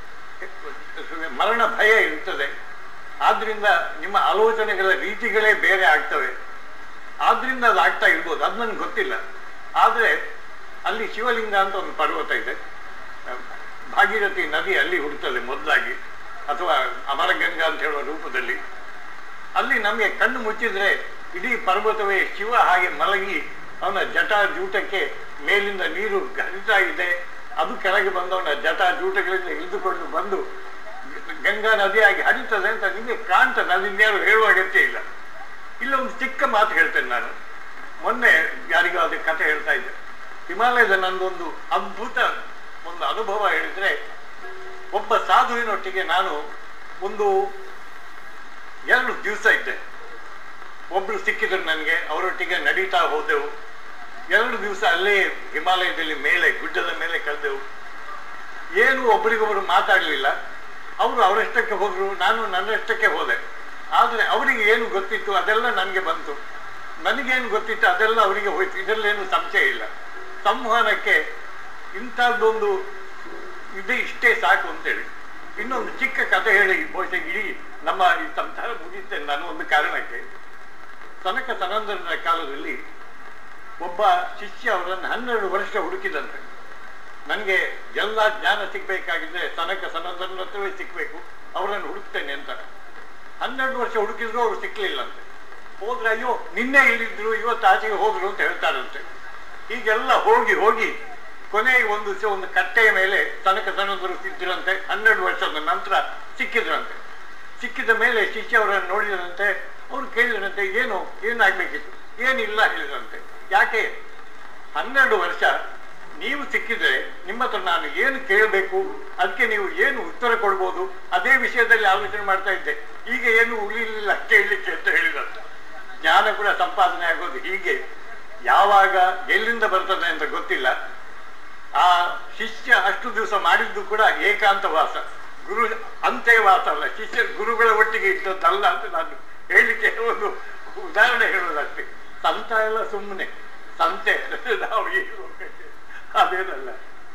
ಮರಣ ಭಯ ಇರ್ತದೆ ಆದ್ರಿಂದ ನಿಮ್ಮ ಆಲೋಚನೆಗಳ ರೀತಿಗಳೇ ಬೇರೆ ಆಗ್ತವೆ ಆದ್ರಿಂದ ಅದು ಆಗ್ತಾ ಇರ್ಬೋದು ಅದು ನನಗೆ ಗೊತ್ತಿಲ್ಲ ಆದ್ರೆ ಅಲ್ಲಿ ಶಿವಲಿಂಗ ಅಂತ ಒಂದು ಪರ್ವತ ಇದೆ ಭಾಗೀರಥಿ ನದಿ ಅಲ್ಲಿ ಹುಡುಕ್ತದೆ ಮೊದಲಾಗಿ ಅಥವಾ ಅಮರಗಂಗಾ ಅಂತ ಹೇಳುವ ರೂಪದಲ್ಲಿ ಅಲ್ಲಿ ನಮಗೆ ಕಣ್ಣು ಮುಚ್ಚಿದ್ರೆ ಇಡೀ ಪರ್ವತವೇ ಶಿವ ಹಾಗೆ ಮಲಗಿ ಅವನ ಜಟ ಜೂಟಕ್ಕೆ ಮೇಲಿಂದ ನೀರು ಹರಿತಾ ಇದೆ ಅದು ಕೆಳಗೆ ಬಂದವನ ಜಟ ಜೂಟಗಳಿಂದ ಇಳಿದುಕೊಂಡು ಬಂದು ಗಂಗಾ ನದಿಯಾಗಿ ಹರಿತದೆ ಅಂತ ನಿಮಗೆ ಕಾಣ್ತದೆ ಅದಿನ್ಯಾರು ಹೇಳುವ ಅಗತ್ಯ ಇಲ್ಲ ಇಲ್ಲೊಂದು ಚಿಕ್ಕ ಮಾತು ಹೇಳ್ತೇನೆ ನಾನು ಮೊನ್ನೆ ಯಾರಿಗೋ ಅದೇ ಕಥೆ ಹೇಳ್ತಾ ಇದ್ದೆ ಹಿಮಾಲಯದ ನಂದೊಂದು ಅದ್ಭುತ ಒಂದು ಅನುಭವ ಹೇಳಿದ್ರೆ ಒಬ್ಬ ಸಾಧುವಿನೊಟ್ಟಿಗೆ ನಾನು ಒಂದು ಎರಡು ದಿವಸ ಇದ್ದೆ ಒಬ್ರು ಸಿಕ್ಕಿದ್ರು ನನಗೆ ಅವರೊಟ್ಟಿಗೆ ನಡೀತಾ ಹೋದೆವು ಎರಡು ದಿವಸ ಅಲ್ಲೇ ಹಿಮಾಲಯದಲ್ಲಿ ಮೇಲೆ ಗುಡ್ಡದ ಮೇಲೆ ಕಳೆದೆವು ಏನು ಒಬ್ರಿಗೊಬ್ರು ಮಾತಾಡಲಿಲ್ಲ ಅವರು ಅವರಷ್ಟಕ್ಕೆ ಹೋದ್ರು ನಾನು ನನ್ನಷ್ಟಕ್ಕೆ ಹೋದೆ ಆದರೆ ಅವರಿಗೆ ಏನು ಗೊತ್ತಿತ್ತು ಅದೆಲ್ಲ ನನಗೆ ಬಂತು ನನಗೇನು ಗೊತ್ತಿತ್ತು ಅದೆಲ್ಲ ಅವರಿಗೆ ಹೋಯ್ತು ಇದರಲ್ಲೇನು ಸಂಶಯ ಇಲ್ಲ ಸಂವಹನಕ್ಕೆ ಇಂಥದ್ದೊಂದು ಇದು ಇಷ್ಟೇ ಸಾಕು ಅಂತೇಳಿ ಇನ್ನೊಂದು ಚಿಕ್ಕ ಕಥೆ ಹೇಳಿ ಬಹುಶಃ ಇಡೀ ನಮ್ಮ ಈ ಸಂಸಾರ ಮುಗಿಸ್ತೇನೆ ನಾನು ಒಂದು ಕಾರಣಕ್ಕೆ ಸನಕ ಸನಂದನ ಕಾಲದಲ್ಲಿ ಒಬ್ಬ ಶಿಷ್ಯ ಅವರನ್ನು ಹನ್ನೆರಡು ವರ್ಷ ಹುಡುಕಿದಂತೆ ನನಗೆ ಎಲ್ಲ ಜ್ಞಾನ ಸಿಗ್ಬೇಕಾಗಿದ್ರೆ ಸನಕ ಸನಂದನ ಹತ್ರವೇ ಸಿಗ್ಬೇಕು ಅವರನ್ನು ಹುಡುಕ್ತೇನೆ ಅಂತ ಹನ್ನೆರಡು ವರ್ಷ ಹುಡುಕಿದ್ರು ಅವ್ರು ಸಿಕ್ಲಿಲ್ಲಂತೆ ಹೋದ್ರೆ ಅಯ್ಯೋ ನಿನ್ನೆ ಇಲ್ಲಿದ್ರು ಇವತ್ತು ಆಚೆಗೆ ಹೋದ್ರು ಅಂತ ಹೇಳ್ತಾರಂತೆ ಹೀಗೆಲ್ಲ ಹೋಗಿ ಹೋಗಿ ಕೊನೆಗೆ ಒಂದು ದಿವಸ ಒಂದು ಕಟ್ಟೆಯ ಮೇಲೆ ತನಕ ಸಣ್ಣದರು ಸಿದ್ದಿರಂತೆ ಹನ್ನೆರಡು ವರ್ಷದ ನಂತರ ಸಿಕ್ಕಿದ್ರಂತೆ ಸಿಕ್ಕಿದ ಮೇಲೆ ಶಿಷ್ಯ ಅವರನ್ನು ನೋಡಿದರಂತೆ ಅವ್ರು ಕೇಳಿದ್ರಂತೆ ಏನು ಏನಾಗ್ಬೇಕಿತ್ತು ಏನಿಲ್ಲ ಹೇಳಿದ್ರಂತೆ ಯಾಕೆ ಹನ್ನೆರಡು ವರ್ಷ ನೀವು ಸಿಕ್ಕಿದ್ರೆ ನಿಮ್ಮ ಹತ್ರ ನಾನು ಏನು ಕೇಳಬೇಕು ಅದಕ್ಕೆ ನೀವು ಏನು ಉತ್ತರ ಕೊಡ್ಬೋದು ಅದೇ ವಿಷಯದಲ್ಲಿ ಆಲೋಚನೆ ಮಾಡ್ತಾ ಇದ್ದೆ ಈಗ ಏನು ಉಳಿಲಿಲ್ಲ ಕೇಳಲಿಕ್ಕೆ ಅಂತ ಹೇಳಿದಂತೆ ಜ್ಞಾನ ಕೂಡ ಸಂಪಾದನೆ ಆಗೋದು ಹೀಗೆ ಯಾವಾಗ ಎಲ್ಲಿಂದ ಬರ್ತದೆ ಅಂತ ಗೊತ್ತಿಲ್ಲ ಆ ಶಿಷ್ಯ ಅಷ್ಟು ದಿವಸ ಮಾಡಿದ್ದು ಕೂಡ ಏಕಾಂತವಾಸ ಗುರು ಅಂತ್ಯವಾಸ ಅಲ್ಲ ಶಿಷ್ಯ ಗುರುಗಳ ಒಟ್ಟಿಗೆ ಇದ್ದದ್ದಲ್ಲ ಅಂತ ನಾನು ಹೇಳಲಿಕ್ಕೆ ಒಂದು ಉದಾಹರಣೆ ಹೇಳೋದಷ್ಟೇ ಸಂತ ಎಲ್ಲ ಸುಮ್ಮನೆ ಸಂತೆ ನಾವು ಏನು ಹೋಗ್ಬೇಕು? ಅದೇನಲ್ಲ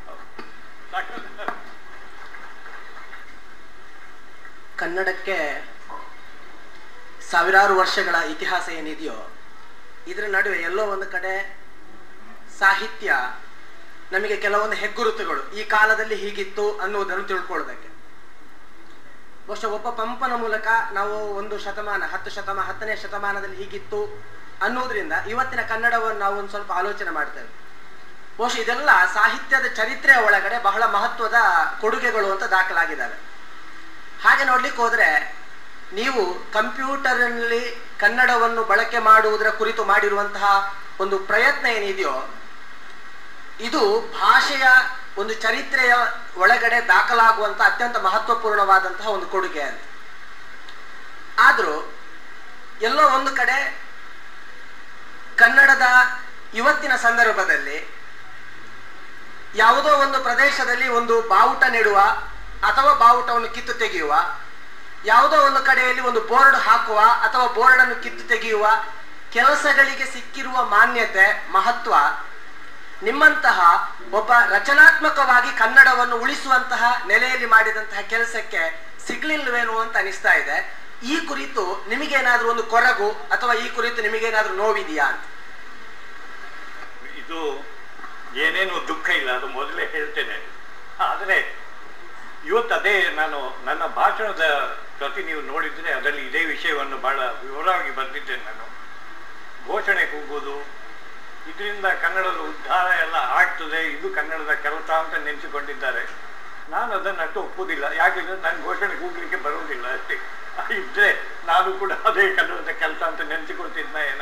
ಸಾಕಲ್ಲ? ಕನ್ನಡಕ್ಕೆ ಸಾವಿರಾರು ವರ್ಷಗಳ ಇತಿಹಾಸ ಏನಿದೆಯೋ ಇದರ ನಡುವೆ ಎಲ್ಲೋ ಒಂದು ಕಡೆ ಸಾಹಿತ್ಯ ನಮಗೆ ಕೆಲವೊಂದು ಹೆಗ್ಗುರುತುಗಳು ಈ ಕಾಲದಲ್ಲಿ ಹೀಗಿತ್ತು ಅನ್ನುವುದನ್ನು ತಿಳ್ಕೊಳ್ಬೇಕು ಬಹುಶಃ ಒಬ್ಬ ಪಂಪನ ಮೂಲಕ ನಾವು ಒಂದು ಶತಮಾನ ಹತ್ತು ಶತಮಾನ ಹತ್ತನೇ ಶತಮಾನದಲ್ಲಿ ಹೀಗಿತ್ತು ಅನ್ನೋದ್ರಿಂದ ಇವತ್ತಿನ ಕನ್ನಡವನ್ನು ನಾವು ಒಂದು ಸ್ವಲ್ಪ ಆಲೋಚನೆ ಮಾಡ್ತೇವೆ ಬಹುಶಃ ಇದೆಲ್ಲ ಸಾಹಿತ್ಯದ ಚರಿತ್ರೆಯ ಒಳಗಡೆ ಬಹಳ ಮಹತ್ವದ ಕೊಡುಗೆಗಳು ಅಂತ ದಾಖಲಾಗಿದ್ದಾವೆ ಹಾಗೆ ನೋಡ್ಲಿಕ್ಕೆ ಹೋದ್ರೆ ನೀವು ಕಂಪ್ಯೂಟರ್ನಲ್ಲಿ ಕನ್ನಡವನ್ನು ಬಳಕೆ ಮಾಡುವುದರ ಕುರಿತು ಮಾಡಿರುವಂತಹ ಒಂದು ಪ್ರಯತ್ನ ಏನಿದೆಯೋ ಇದು ಭಾಷೆಯ ಒಂದು ಚರಿತ್ರೆಯ ಒಳಗಡೆ ದಾಖಲಾಗುವಂತ ಅತ್ಯಂತ ಮಹತ್ವಪೂರ್ಣವಾದಂತಹ ಒಂದು ಕೊಡುಗೆ ಅಂತ ಆದ್ರೂ ಎಲ್ಲೋ ಒಂದು ಕಡೆ ಕನ್ನಡದ ಇವತ್ತಿನ ಸಂದರ್ಭದಲ್ಲಿ ಯಾವುದೋ ಒಂದು ಪ್ರದೇಶದಲ್ಲಿ ಒಂದು ಬಾವುಟ ನೆಡುವ ಅಥವಾ ಬಾವುಟವನ್ನು ಕಿತ್ತು ತೆಗೆಯುವ ಯಾವುದೋ ಒಂದು ಕಡೆಯಲ್ಲಿ ಒಂದು ಬೋರ್ಡ್ ಹಾಕುವ ಅಥವಾ ಬೋರ್ಡ್ ಅನ್ನು ಕಿತ್ತು ತೆಗೆಯುವ ಕೆಲಸಗಳಿಗೆ ಸಿಕ್ಕಿರುವ ಮಾನ್ಯತೆ ಮಹತ್ವ ನಿಮ್ಮಂತಹ ಒಬ್ಬ ರಚನಾತ್ಮಕವಾಗಿ ಕನ್ನಡವನ್ನು ಉಳಿಸುವಂತಹ ನೆಲೆಯಲ್ಲಿ ಮಾಡಿದಂತಹ ಕೆಲಸಕ್ಕೆ ಸಿಗ್ಲಿಲ್ವೇನೋ ಅಂತ ಅನಿಸ್ತಾ ಇದೆ ಈ ಕುರಿತು ನಿಮಗೇನಾದ್ರೂ ಒಂದು ಕೊರಗು ಅಥವಾ ಈ ಕುರಿತು ನಿಮಗೇನಾದ್ರೂ ನೋವಿದೆಯಾ ಅಂತ ಇದು ಏನೇನು ದುಃಖ ಇಲ್ಲ ಅದು ಮೊದಲೇ ಹೇಳ್ತೇನೆ ಆದರೆ ಇವತ್ತು ಅದೇ ನಾನು ನನ್ನ ಭಾಷಣದ ಪ್ರತಿ ನೀವು ನೋಡಿದ್ರೆ ಅದರಲ್ಲಿ ಇದೇ ವಿಷಯವನ್ನು ಬಹಳ ವಿವರವಾಗಿ ಬರೆದಿದ್ದೇನೆ ನಾನು ಘೋಷಣೆ ಕೂಗುವುದು ಇದರಿಂದ ಕನ್ನಡದ ಉದ್ಧಾರ ಎಲ್ಲ ಆಗ್ತದೆ ಇದು ಕನ್ನಡದ ಕೆಲಸ ಅಂತ ನೆನೆಸಿಕೊಂಡಿದ್ದಾರೆ ನಾನು ಅದನ್ನು ಅಷ್ಟು ಒಪ್ಪುವುದಿಲ್ಲ ಯಾಕೆಂದ್ರೆ ನಾನು ಘೋಷಣೆ ಕೂಗಲಿಕ್ಕೆ ಬರುವುದಿಲ್ಲ ಅಷ್ಟೇ ಇದ್ರೆ ನಾನು ಕೂಡ ಅದೇ ಕನ್ನಡದ ಕೆಲಸ ಅಂತ ನೆನೆಸಿಕೊಳ್ತಿದ್ನ ಏನ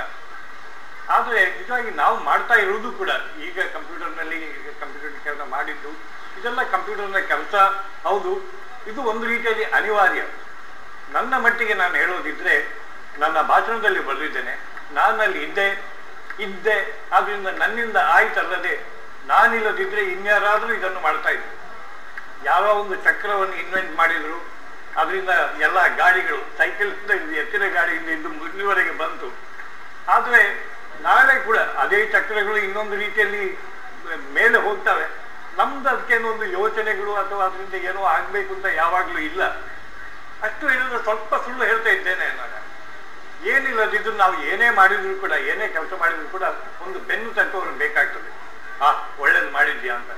ಆದರೆ ನಿಜವಾಗಿ ನಾವು ಮಾಡ್ತಾ ಇರುವುದು ಕೂಡ ಈಗ ಕಂಪ್ಯೂಟರ್ನಲ್ಲಿ ಕಂಪ್ಯೂಟರ್ ಕೆಲಸ ಮಾಡಿದ್ದು ಇದೆಲ್ಲ ಕಂಪ್ಯೂಟರ್ನ ಕೆಲಸ ಹೌದು ಇದು ಒಂದು ರೀತಿಯಲ್ಲಿ ಅನಿವಾರ್ಯ ನನ್ನ ಮಟ್ಟಿಗೆ ನಾನು ಹೇಳೋದಿದ್ರೆ ನನ್ನ ಭಾಷಣದಲ್ಲಿ ಬರೆದಿದ್ದೇನೆ ನಾನಲ್ಲಿ ಇದ್ದೆ ಇದ್ದೆ ಆದ್ರಿಂದ ನನ್ನಿಂದ ಆಯ್ತಲ್ಲದೆ ನಾನಿಲ್ಲದಿದ್ರೆ ಇನ್ಯಾರಾದ್ರೂ ಇದನ್ನು ಮಾಡ್ತಾ ಇದ್ರು ಯಾವ ಒಂದು ಚಕ್ರವನ್ನು ಇನ್ವೆಂಟ್ ಮಾಡಿದ್ರು ಅದರಿಂದ ಎಲ್ಲ ಗಾಡಿಗಳು ಸೈಕಲ್ನಿಂದ ಇದು ಎತ್ತಿನ ಗಾಡಿಯಿಂದ ಇದು ಇಲ್ಲಿವರೆಗೆ ಬಂತು ಆದ್ರೆ ನಾಳೆ ಕೂಡ ಅದೇ ಚಕ್ರಗಳು ಇನ್ನೊಂದು ರೀತಿಯಲ್ಲಿ ಮೇಲೆ ಹೋಗ್ತವೆ ನಮ್ದು ಅದಕ್ಕೇನೋ ಒಂದು ಯೋಚನೆಗಳು ಅಥವಾ ಅದರಿಂದ ಏನೋ ಆಗ್ಬೇಕು ಅಂತ ಯಾವಾಗ್ಲೂ ಇಲ್ಲ ಅಷ್ಟು ಹೇಳಿದ್ರೆ ಸ್ವಲ್ಪ ಸುಳ್ಳು ಹೇಳ್ತಾ ಇದ್ದೇನೆ ನಾನು ಏನಿಲ್ಲದಿದ್ರು ನಾವು ಏನೇ ಮಾಡಿದ್ರು ಕೂಡ ಏನೇ ಕೆಲಸ ಮಾಡಿದ್ರು ಕೂಡ ಒಂದು ಬೆನ್ನು ತಟ್ಟುವವರು ಬೇಕಾಗ್ತದೆ ಆ ಒಳ್ಳೇದು ಮಾಡಿದ್ಯಾ ಅಂತ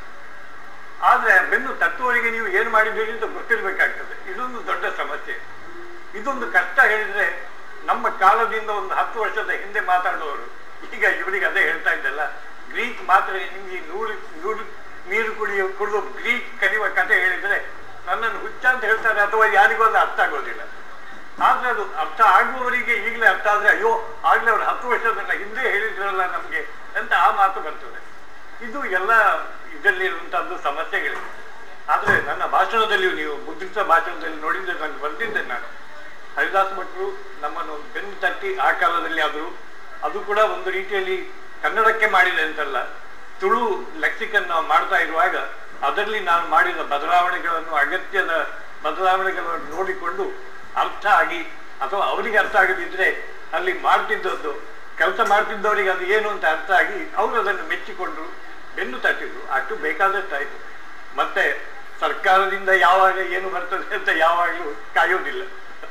ಆದ್ರೆ ಬೆನ್ನು ತಟ್ಟುವವರಿಗೆ ನೀವು ಏನು ಮಾಡಿದ್ದೀರಿ ಅಂತ ಗೊತ್ತಿರ್ಬೇಕಾಗ್ತದೆ ಇದೊಂದು ದೊಡ್ಡ ಸಮಸ್ಯೆ ಇದೊಂದು ಕಷ್ಟ ಹೇಳಿದ್ರೆ ನಮ್ಮ ಕಾಲದಿಂದ ಒಂದು ಹತ್ತು ವರ್ಷದ ಹಿಂದೆ ಮಾತಾಡುವವರು ಈಗ ಇವರಿಗೆ ಅದೇ ಹೇಳ್ತಾ ಇದ್ದಲ್ಲ ಗ್ರೀಕ್ ಮಾತ್ರ ನಿಮ್ಗೆ ನೂರು ನೂರು ನೀರು ಕುಡಿಯೋ ಕುಡಿದು ಗ್ರೀಕ್ ಕಲಿಯುವ ಕಥೆ ಹೇಳಿದ್ರೆ ನನ್ನನ್ನು ಹುಚ್ಚ ಅಂತ ಹೇಳ್ತಾರೆ ಅಥವಾ ಯಾರಿಗೂ ಅದು ಅರ್ಥ ಆಗೋದಿಲ್ಲ ಆದ್ರೆ ಅದು ಅರ್ಥ ಆಗುವವರಿಗೆ ಈಗಲೇ ಅರ್ಥ ಆದ್ರೆ ಅಯ್ಯೋ ಆಗ್ಲೇ ಅವ್ರು ಹತ್ತು ವರ್ಷದ ಹಿಂದೆ ಹೇಳಿದ್ರಲ್ಲ ನಮ್ಗೆ ಅಂತ ಆ ಮಾತು ಬರ್ತದೆ ಇದು ಎಲ್ಲ ಇದರಲ್ಲಿ ಇರುವಂತಹದ್ದು ಸಮಸ್ಯೆಗಳಿವೆ ಆದ್ರೆ ನನ್ನ ಭಾಷಣದಲ್ಲಿಯೂ ನೀವು ಮುದ್ರಿತ ಭಾಷಣದಲ್ಲಿ ನೋಡಿದ್ರೆ ನಾನು ಬಂದಿದ್ದೆ ನಾನು ಹರಿದಾಸ್ ಭಟ್ರು ನಮ್ಮನ್ನು ಒಂದು ಬೆನ್ನು ತಟ್ಟಿ ಆ ಕಾಲದಲ್ಲಿ ಆದರೂ ಅದು ಕೂಡ ಒಂದು ರೀತಿಯಲ್ಲಿ ಕನ್ನಡಕ್ಕೆ ಮಾಡಿದೆ ಅಂತಲ್ಲ ತುಳು ಲೆಕ್ಸಿಕನ್ ನಾವು ಮಾಡ್ತಾ ಇರುವಾಗ ಅದರಲ್ಲಿ ನಾನು ಮಾಡಿದ ಬದಲಾವಣೆಗಳನ್ನು ಅಗತ್ಯದ ಬದಲಾವಣೆಗಳನ್ನು ನೋಡಿಕೊಂಡು ಅರ್ಥ ಆಗಿ ಅಥವಾ ಅವರಿಗೆ ಅರ್ಥ ಆಗದಿದ್ರೆ ಅಲ್ಲಿ ಮಾಡ್ತಿದ್ದದ್ದು ಕೆಲಸ ಮಾಡ್ತಿದ್ದವರಿಗೆ ಅದು ಏನು ಅಂತ ಅರ್ಥ ಆಗಿ ಅವರು ಅದನ್ನು ಮೆಚ್ಚಿಕೊಂಡ್ರು ಬೆನ್ನು ತಟ್ಟಿದ್ರು ಅಷ್ಟು ಬೇಕಾದಷ್ಟಾಯ್ತು ಮತ್ತೆ ಸರ್ಕಾರದಿಂದ ಯಾವಾಗ ಏನು ಬರ್ತದೆ ಅಂತ ಯಾವಾಗಲೂ ಕಾಯೋದಿಲ್ಲ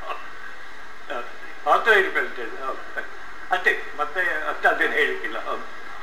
ಮಾತ್ರ ಇರ್ಬೇಕು ಅಷ್ಟೇ ಮತ್ತೆ ಅಷ್ಟೇ ಅದೇನು ಹೇಳಿಕ್ಕಿಲ್ಲ ಹೌದು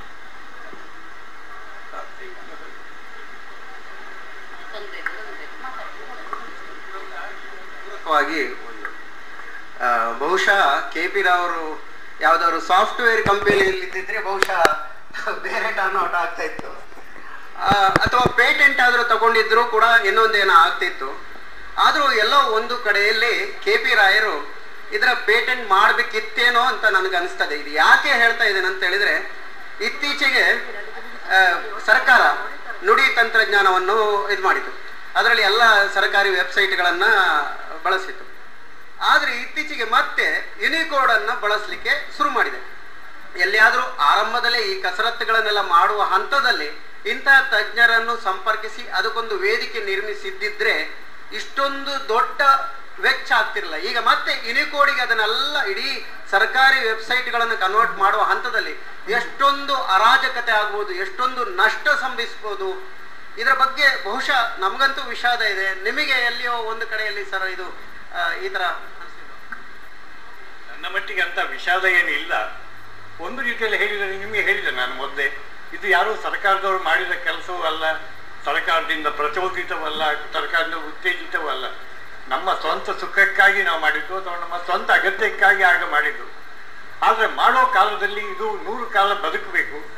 ಪೂರ್ವಕವಾಗಿ ಒಂದು ಆ, ಬಹುಶಃ ಕೆ ಪಿ ರಾವರು ಯಾವ್ದಾದ್ರು ಸಾಫ್ಟ್ವೇರ್ ಕಂಪನಿಯಲ್ಲಿ ಇದ್ದಿದ್ರೆ ಬಹುಶಃ ಬೇರೆ ಟರ್ನ್ ಔಟ್ ಆಗ್ತಾ ಇತ್ತು ಆ, ಅಥವಾ ಪೇಟೆಂಟ್ ಆದ್ರೂ ತಗೊಂಡಿದ್ರು ಕೂಡ ಇನ್ನೊಂದೇನೋ ಆಗ್ತಿತ್ತು ಆದ್ರೂ ಎಲ್ಲೋ ಒಂದು ಕಡೆಯಲ್ಲಿ ಕೆ ಪಿ ರಾಯರು ಇದರ ಪೇಟೆಂಟ್ ಮಾಡ್ಬೇಕಿತ್ತೇನೋ ಅಂತ ನನಗೆ ಅನಿಸ್ತದೆ ಇದು ಯಾಕೆ ಹೇಳ್ತಾ ಇದ್ದೇನೆ ಅಂತ ಹೇಳಿದ್ರೆ ಇತ್ತೀಚೆಗೆ ಆ, ಸರ್ಕಾರ ನುಡಿ ತಂತ್ರಜ್ಞಾನವನ್ನು ಇದು ಮಾಡಿತು ಅದರಲ್ಲಿ ಎಲ್ಲ ಸರ್ಕಾರಿ ವೆಬ್ಸೈಟ್ಗಳನ್ನ ಬಳಸಿತು ಆದ್ರೆ ಇತ್ತೀಚೆಗೆ ಮತ್ತೆ ಯುನಿಕೋಡ್ ಅನ್ನ ಬಳಸಲಿಕ್ಕೆ ಶುರು ಮಾಡಿದೆ ಎಲ್ಲಿಯಾದ್ರೂ ಆರಂಭದಲ್ಲೇ ಈ ಕಸರತ್ತುಗಳನ್ನೆಲ್ಲ ಮಾಡುವ ಹಂತದಲ್ಲಿ ಇಂತಹ ತಜ್ಞರನ್ನು ಸಂಪರ್ಕಿಸಿ ಅದಕ್ಕೊಂದು ವೇದಿಕೆ ನಿರ್ಮಿಸಿದ್ದಿದ್ರೆ ಇಷ್ಟೊಂದು ದೊಡ್ಡ ವೆಚ್ಚ ಆಗ್ತಿರಲಿಲ್ಲ ಈಗ ಮತ್ತೆ ಯುನಿಕೋಡಿಗೆ ಅದನ್ನೆಲ್ಲ ಇಡೀ ಸರ್ಕಾರಿ ವೆಬ್ಸೈಟ್ಗಳನ್ನು ಕನ್ವರ್ಟ್ ಮಾಡುವ ಹಂತದಲ್ಲಿ ಎಷ್ಟೊಂದು ಅರಾಜಕತೆ ಆಗ್ಬೋದು ಎಷ್ಟೊಂದು ನಷ್ಟ ಸಂಭವಿಸ್ಬೋದು ಇದರ ಬಗ್ಗೆ ಬಹುಶಃ ನಮಗಂತೂ ವಿಷಾದ ಇದೆ ನಿಮಗೆ ಎಲ್ಲಿಯೋ ಒಂದು ಕಡೆಯಲ್ಲಿ ಸರ್ ಇದು ಆ, ಈ ತರ ಅನ್ಸಿಲ್ವಾ? ನನ್ನ ಮಟ್ಟಿಗೆ ಅಂತ ವಿಷಾದ ಏನು ಇಲ್ಲ ಒಂದು ರೀತಿಯಲ್ಲಿ ಹೇಳಿದರೆ ನಿಮಗೆ ಹೇಳಿದೆ ನಾನು ಮೊದಲೇ ಇದು ಯಾರು ಸರ್ಕಾರದವರು ಮಾಡಿದ ಕೆಲಸವೂ ಅಲ್ಲ ಸರ್ಕಾರದಿಂದ ಪ್ರಚೋದಿತವಲ್ಲ ಸರ್ಕಾರದಿಂದ ಉತ್ತೇಜಿತವೂ ಅಲ್ಲ ನಮ್ಮ ಸ್ವಂತ ಸುಖಕ್ಕಾಗಿ ನಾವು ಮಾಡಿದ್ದು ಅಥವಾ ನಮ್ಮ ಸ್ವಂತ ಅಗತ್ಯಕ್ಕಾಗಿ ಆಗ ಮಾಡಿದ್ದು ಆದರೆ ಮಾಡೋ ಕಾಲದಲ್ಲಿ ಇದು ನೂರು ಕಾಲ ಬದುಕಬೇಕು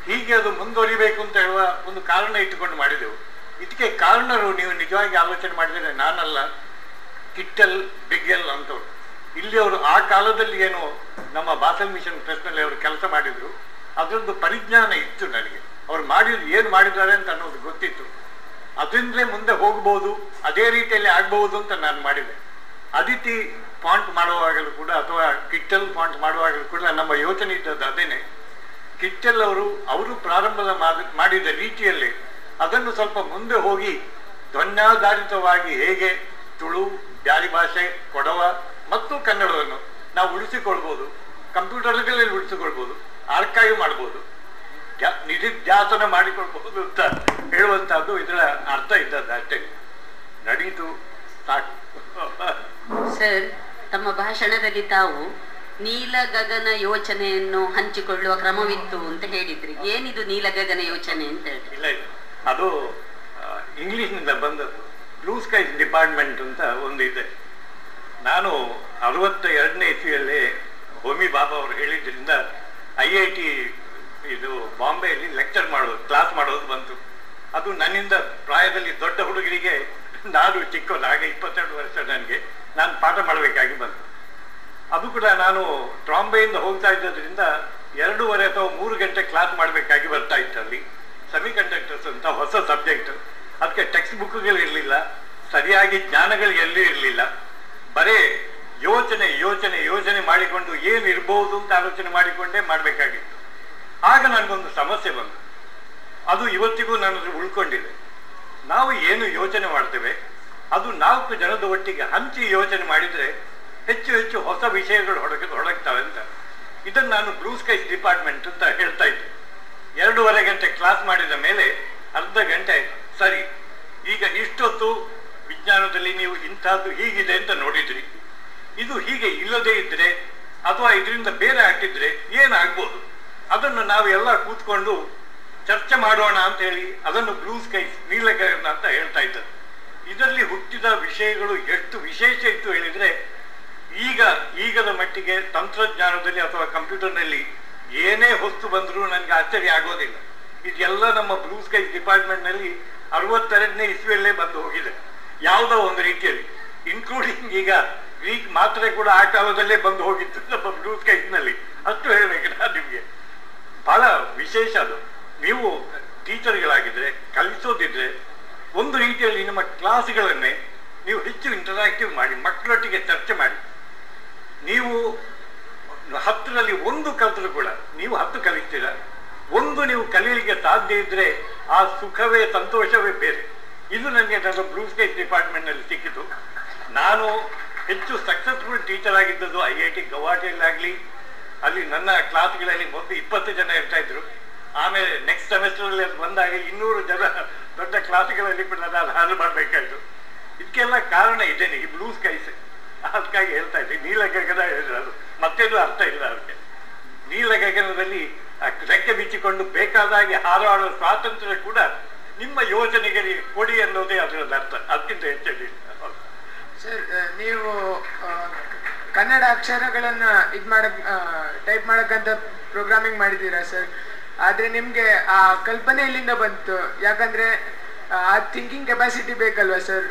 ಹೀಗೆ ಅದು ಮುಂದುವರಿಬೇಕು ಅಂತ ಹೇಳುವ ಒಂದು ಕಾರಣ ಇಟ್ಟುಕೊಂಡು ಮಾಡಿದೆವು ಇದಕ್ಕೆ ಕಾರಣರು ನೀವು ನಿಜವಾಗಿ ಆಲೋಚನೆ ಮಾಡಿದರೆ ನಾನಲ್ಲ ಕಿಟ್ಟಲ್ ಬಿಗ್ಗೆಲ್ ಅಂತವ್ರು ಇಲ್ಲಿ ಅವರು ಆ ಕಾಲದಲ್ಲಿ ಏನು ನಮ್ಮ ಬಾಸಲ್ ಮಿಷನ್ ಟ್ರಸ್ಟ್ನಲ್ಲಿ ಅವರು ಕೆಲಸ ಮಾಡಿದ್ರು ಅದರದ್ದು ಪರಿಜ್ಞಾನ ಇತ್ತು ನನಗೆ ಅವ್ರು ಮಾಡಿದ್ರು ಏನು ಮಾಡಿದ್ದಾರೆ ಅಂತ ಅನ್ನೋದು ಗೊತ್ತಿತ್ತು ಅದರಿಂದಲೇ ಮುಂದೆ ಹೋಗ್ಬೋದು ಅದೇ ರೀತಿಯಲ್ಲಿ ಆಗ್ಬಹುದು ಅಂತ ನಾನು ಮಾಡಿದೆ ಅದಿತಿ ಫಾಂಟ್ ಮಾಡುವಾಗಲೂ ಕೂಡ ಅಥವಾ ಕಿಟ್ಟಲ್ ಫಾಂಟ್ ಮಾಡುವಾಗಲೂ ಕೂಡ ನಮ್ಮ ಯೋಚನೆ ಇದ್ದದ್ದು ಅದೇನೆ ಕಿಟ್ಟಲ್ ಅವರು ಅವರು ಪ್ರಾರಂಭದ ಮಾದ- ಮಾಡಿದ ರೀತಿಯಲ್ಲಿ ಅದನ್ನು ಸ್ವಲ್ಪ ಮುಂದೆ ಹೋಗಿ ಧ್ವನ್ಯಾಧಾರಿತವಾಗಿ ಹೇಗೆ ತುಳು ಬ್ಯಾರಿ ಭಾಷೆ ಕೊಡವ ಮತ್ತು ಕನ್ನಡವನ್ನು ನಾವು ಉಳಿಸಿಕೊಳ್ಬೋದು ಕಂಪ್ಯೂಟರ್ಗಳಲ್ಲಿ ಉಳಿಸಿಕೊಳ್ಬೋದು ಆರ್ಕೈವ್ ಮಾಡ್ಬೋದು ಧ್ಯ- ನಿಧಿಧ್ಯಾಸನ ಮಾಡಿಕೊಳ್ಬಹುದು ಅಂತ ಹೇಳುವಂತಹದ್ದು ಇದರ ಅರ್ಥ ಇದ್ದದ್ದು ಅಷ್ಟೇ ನಡೀತು ಸಾಕು ಸರ್ ತಮ್ಮ ಭಾಷಣದಲ್ಲಿ ತಾವು ನೀಲ ಗಗನ ಯೋಚನೆಯನ್ನು ಹಂಚಿಕೊಳ್ಳುವ ಕ್ರಮವಿತ್ತು ಅಂತ ಹೇಳಿದ್ರಿ ಏನಿದು ನೀಲ ಗಗನ ಯೋಚನೆ ಅಂತ ಹೇಳಿ ಇಲ್ಲ ಇಲ್ಲ ಅದು ಇಂಗ್ಲಿಷ್ನಿಂದ ಬಂದದ್ದು ಬ್ಲೂ ಸ್ಕೈಸ್ ಡಿಪಾರ್ಟ್ಮೆಂಟ್ ಅಂತ ಒಂದು ಇದೆ ನಾನು ಅರವತ್ತ ಎರಡನೇ ಇಸ್ವಿಯಲ್ಲಿ ಹೋಮಿ ಬಾಬಾ ಅವರು ಹೇಳಿದ್ರಿಂದ ಐ ಐ ಟಿ ಇದು ಬಾಂಬೆಯಲ್ಲಿ ಲೆಕ್ಚರ್ ಮಾಡೋದು ಕ್ಲಾಸ್ ಮಾಡೋದು ಬಂತು ಅದು ನನ್ನಿಂದ ಪ್ರಾಯದಲ್ಲಿ ದೊಡ್ಡ ಹುಡುಗರಿಗೆ ನಾನು ಚಿಕ್ಕವನು ಆಗ ಇಪ್ಪತ್ತೆರಡು ವರ್ಷ ನನಗೆ ನಾನು ಪಾಠ ಮಾಡಬೇಕಾಗಿ ಬಂತು ಅದು ಕೂಡ ನಾನು ಟ್ರಾಂಬೆಯಿಂದ ಹೋಗ್ತಾ ಇದ್ದದ್ರಿಂದ ಎರಡೂವರೆ ಅಥವಾ ಮೂರು ಗಂಟೆ ಕ್ಲಾಸ್ ಮಾಡಬೇಕಾಗಿ ಬರ್ತಾ ಇತ್ತು ಅಲ್ಲಿ ಸೆಮಿ ಕಂಡಕ್ಟರ್ಸ್ ಅಂತ ಹೊಸ ಸಬ್ಜೆಕ್ಟ್ ಅದಕ್ಕೆ ಟೆಕ್ಸ್ಟ್ ಬುಕ್ಗಳು ಇರಲಿಲ್ಲ ಸರಿಯಾಗಿ ಜ್ಞಾನಗಳು ಎಲ್ಲಿ ಇರಲಿಲ್ಲ ಬರೇ ಯೋಚನೆ ಯೋಚನೆ ಯೋಚನೆ ಮಾಡಿಕೊಂಡು ಏನು ಇರ್ಬೋದು ಅಂತ ಆಲೋಚನೆ ಮಾಡಿಕೊಂಡೇ ಮಾಡಬೇಕಾಗಿತ್ತು ಆಗ ನನಗೊಂದು ಸಮಸ್ಯೆ ಬಂತು ಅದು ಇವತ್ತಿಗೂ ನನ್ನದು ಉಳ್ಕೊಂಡಿದೆ ನಾವು ಏನು ಯೋಚನೆ ಮಾಡ್ತೇವೆ ಅದು ನಾಲ್ಕು ಜನದ ಒಟ್ಟಿಗೆ ಹಂಚಿ ಯೋಚನೆ ಮಾಡಿದ್ರೆ ಹೆಚ್ಚು ಹೆಚ್ಚು ಹೊಸ ವಿಷಯಗಳು ಹೊಡಗ ಹೊಡಗ್ತವೆ ಅಂತ ಇದನ್ನು ನಾನು ಬ್ಲೂ ಸ್ಕೈಸ್ ಡಿಪಾರ್ಟ್ಮೆಂಟ್ ಅಂತ ಹೇಳ್ತಾ ಇದ್ದೆ ಎರಡೂವರೆ ಗಂಟೆ ಕ್ಲಾಸ್ ಮಾಡಿದ ಮೇಲೆ ಅರ್ಧ ಗಂಟೆ ಸರಿ ಈಗ ಇಷ್ಟೊತ್ತು ವಿಜ್ಞಾನದಲ್ಲಿ ನೀವು ಇಂಥದ್ದು ಹೀಗಿದೆ ಅಂತ ನೋಡಿದ್ರಿ ಇದು ಹೀಗೆ ಇಲ್ಲದೇ ಇದ್ರೆ ಅಥವಾ ಇದರಿಂದ ಬೇರೆ ಆಗ್ತಿದ್ರೆ ಏನಾಗ್ಬೋದು ಅದನ್ನು ನಾವು ಎಲ್ಲ ಕೂತ್ಕೊಂಡು ಚರ್ಚೆ ಮಾಡೋಣ ಅಂತ ಹೇಳಿ ಅದನ್ನು ಬ್ಲೂ ಸ್ಕೈಸ್ ನೀಲಗಗನ ಅಂತ ಹೇಳ್ತಾ ಇದ್ದರು ಇದರಲ್ಲಿ ಹುಟ್ಟಿದ ವಿಷಯಗಳು ಎಷ್ಟು ವಿಶೇಷ ಇತ್ತು ಹೇಳಿದ್ರೆ ಈಗ ಈಗದ ಮಟ್ಟಿಗೆ ತಂತ್ರಜ್ಞಾನದಲ್ಲಿ ಅಥವಾ ಕಂಪ್ಯೂಟರ್ನಲ್ಲಿ ಏನೇ ಹೊಸ್ತು ಬಂದರೂ ನನಗೆ ಆಶ್ಚರ್ಯ ಆಗೋದಿಲ್ಲ ಇದೆಲ್ಲ ನಮ್ಮ ಬ್ಲೂ ಸ್ಕೈಸ್ ಡಿಪಾರ್ಟ್ಮೆಂಟ್ನಲ್ಲಿ ಅರವತ್ತೆರಡನೇ ಇಸ್ವಿಯಲ್ಲೇ ಬಂದು ಹೋಗಿದೆ ಯಾವುದೋ ಒಂದು ರೀತಿಯಲ್ಲಿ ಇನ್ಕ್ಲೂಡಿಂಗ್ ಈಗ ಗ್ರೀಕ್ ಮಾತ್ರೆ ಕೂಡ ಆ ಕಾಲದಲ್ಲೇ ಬಂದು ಹೋಗಿತ್ತು ನಮ್ಮ ಬ್ಲೂ ಸ್ಕೈಸ್ನಲ್ಲಿ ಅಷ್ಟು ಹೇಳ್ಬೇಕು ನಾನು ನಿಮಗೆ ಬಹಳ ವಿಶೇಷ ಅದು ನೀವು ಟೀಚರ್ಗಳಾಗಿದ್ರೆ ಕಲಿಸೋದಿದ್ರೆ ಒಂದು ರೀತಿಯಲ್ಲಿ ನಿಮ್ಮ ಕ್ಲಾಸ್ಗಳನ್ನೇ ನೀವು ಹೆಚ್ಚು ಇಂಟರಾಕ್ಟಿವ್ ಮಾಡಿ ಮಕ್ಕಳೊಟ್ಟಿಗೆ ಚರ್ಚೆ ಮಾಡಿ ನೀವು ಹತ್ತರಲ್ಲಿ ಒಂದು ಕಲಿತರು ಕೂಡ ನೀವು ಹತ್ತು ಕಲಿತೀರ ಒಂದು ನೀವು ಕಲೀಲಿಕ್ಕೆ ಸಾಧ್ಯ ಇದ್ರೆ ಆ ಸುಖವೇ ಸಂತೋಷವೇ ಬೇರೆ ಇದು ನನಗೆ ನನ್ನ ಬ್ಲೂ ಸ್ಕೈಸ್ ಡಿಪಾರ್ಟ್ಮೆಂಟ್ನಲ್ಲಿ ಸಿಕ್ಕಿತು ನಾನು ಹೆಚ್ಚು ಸಕ್ಸಸ್ಫುಲ್ ಟೀಚರ್ ಆಗಿದ್ದದ್ದು ಐ ಐ ಟಿ ಗೌಹಾಟಿಯಲ್ಲಾಗಲಿ ಅಲ್ಲಿ ನನ್ನ ಕ್ಲಾಸ್ಗಳಲ್ಲಿ ಮೊದಲು ಇಪ್ಪತ್ತು ಜನ ಇರ್ತಾ ಇದ್ರು ಆಮೇಲೆ ನೆಕ್ಸ್ಟ್ ಸೆಮಿಸ್ಟರಲ್ಲಿ ಅದು ಬಂದಾಗ ಇನ್ನೂರು ಜನ ದೊಡ್ಡ ಕ್ಲಾಸ್ಗಳಲ್ಲಿ ಕೂಡ ನಾನು ಹಾಳು ಮಾಡಬೇಕಾಯ್ತು ಇದಕ್ಕೆಲ್ಲ ಕಾರಣ ಇದೇನೆ ಈ ಬ್ಲೂ ಸ್ಕೈಸ್ ಅದಕ್ಕಾಗಿ ಹೇಳ್ತಾ ಇದ್ದೀನಿ ನೀಲ ಗಗನ ಹೇಳಿದ್ರು ಅದು ಮತ್ತೇನು ಅರ್ಥ ಇಲ್ಲ ಅದಕ್ಕೆ ನೀಲ ಗಗನದಲ್ಲಿ ಆ ರೆಕ್ಕೆ ಬಿಚ್ಚಿಕೊಂಡು ಬೇಕಾದಾಗೆ ಹಾರಾಡುವ ಸ್ವಾತಂತ್ರ್ಯ ಕೂಡ ನಿಮ್ಮ ಯೋಚನೆಗೆ ಕೊಡಿ ಅನ್ನೋದೇ ಅದರ ಅರ್ಥ ಅದಕ್ಕಿಂತ ಹೆಚ್ಚೇನಿಲ್ಲ ಸರ್ ನೀವು ಆ, ಕನ್ನಡ ಅಕ್ಷರಗಳನ್ನ ಇದು ಮಾಡಕ್ ಟೈಪ್ ಮಾಡಕ್ಕಂತ ಪ್ರೋಗ್ರಾಮಿಂಗ್ ಮಾಡಿದ್ದೀರಾ ಸರ್ ಆದ್ರೆ ನಿಮ್ಗೆ ಆ ಕಲ್ಪನೆ ಎಲ್ಲಿಂದ ಬಂತು ಯಾಕಂದ್ರೆ ಆ, ಆ ಥಿಂಕಿಂಗ್ ಕೆಪಾಸಿಟಿ ಬೇಕಲ್ವಾ ಸರ್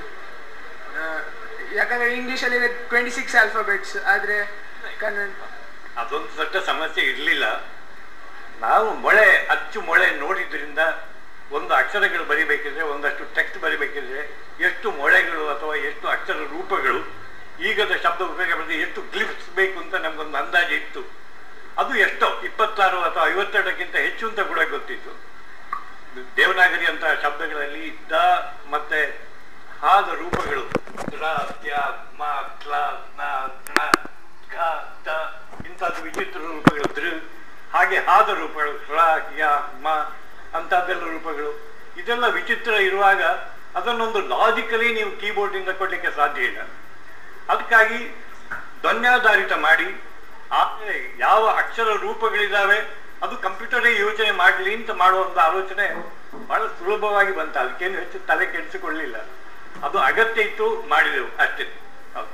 ಯಾಕಂದ್ರೆ ಇಂಗ್ಲಿಷಲ್ಲಿ ಟ್ವೆಂಟಿ ಸಿಕ್ಸ್ ಆಲ್ಫಾಬೆಟ್ಸ್ ಆದ್ರೆ ಕನ್ನಡ ಅದೊಂದು ದೊಡ್ಡ ಸಮಸ್ಯೆ ಇರಲಿಲ್ಲ ನಾವು ಮೊಳೆ ಅಚ್ಚು ಮೊಳೆ ನೋಡಿದ್ರಿಂದ ಒಂದು ಅಕ್ಷರಗಳು ಬರಿಬೇಕಿದ್ರೆ ಒಂದಷ್ಟು ಟೆಕ್ಸ್ಟ್ ಬರಿಬೇಕಿದ್ರೆ ಎಷ್ಟು ಮೊಳೆಗಳು ಅಥವಾ ಎಷ್ಟು ಅಕ್ಷರ ರೂಪಗಳು ಈಗದ ಶಬ್ದ ಉಪಯೋಗ ಮಾಡಿದ್ರೆ ಎಷ್ಟು ಗ್ಲಿಪ್ಸ್ ಬೇಕು ಅಂತ ನಮ್ಗೊಂದು ಅಂದಾಜು ಇತ್ತು ಅದು ಎಷ್ಟೋ ಇಪ್ಪತ್ತಾರು ಅಥವಾ ಐವತ್ತೆರಡಕ್ಕಿಂತ ಹೆಚ್ಚು ಅಂತ ಕೂಡ ಗೊತ್ತಿತ್ತು ದೇವನಾಗರಿ ಅಂತ ಶಬ್ದಗಳಲ್ಲಿ ದ ಮತ್ತೆ ಹಾದ ರೂಪಗಳು ದ್ರ, ತ್ಯ, ಮ, ಕ್ಲ, ನ, ಣ, ಘ, ದ ಇಂಥದ್ದು ವಿಚಿತ್ರ ರೂಪಗಳು ದೃ ಹಾಗೆ ಹಾದ ರೂಪಗಳು ರ ಯ ಮ ಅಂತದ್ದೆಲ್ಲ ರೂಪಗಳು ಇದೆಲ್ಲ ವಿಚಿತ್ರ ಇರುವಾಗ ಅದನ್ನೊಂದು ಲಾಜಿಕಲಿ ನೀವು ಕೀಬೋರ್ಡಿಂದ ಕೊಡ್ಲಿಕ್ಕೆ ಸಾಧ್ಯ ಇಲ್ಲ ಅದಕ್ಕಾಗಿ ಧ್ವನ್ಯಾಧಾರಿತ ಮಾಡಿ ಆಮೇಲೆ ಯಾವ ಅಕ್ಷರ ರೂಪಗಳಿದ್ದಾವೆ ಅದು ಕಂಪ್ಯೂಟರೇ ಯೋಚನೆ ಮಾಡಲಿ ಅಂತ ಮಾಡುವ ಒಂದು ಆಲೋಚನೆ ಬಹಳ ಸುಲಭವಾಗಿ ಬಂತ ಅದಕ್ಕೇನು ಹೆಚ್ಚು ತಲೆ ಕೆಡಿಸಿಕೊಳ್ಳಿಲ್ಲ ಅದು ಅಗತ್ಯ ಇತ್ತು ಮಾಡಿದೆವು ಅಷ್ಟೇ ಹೌದು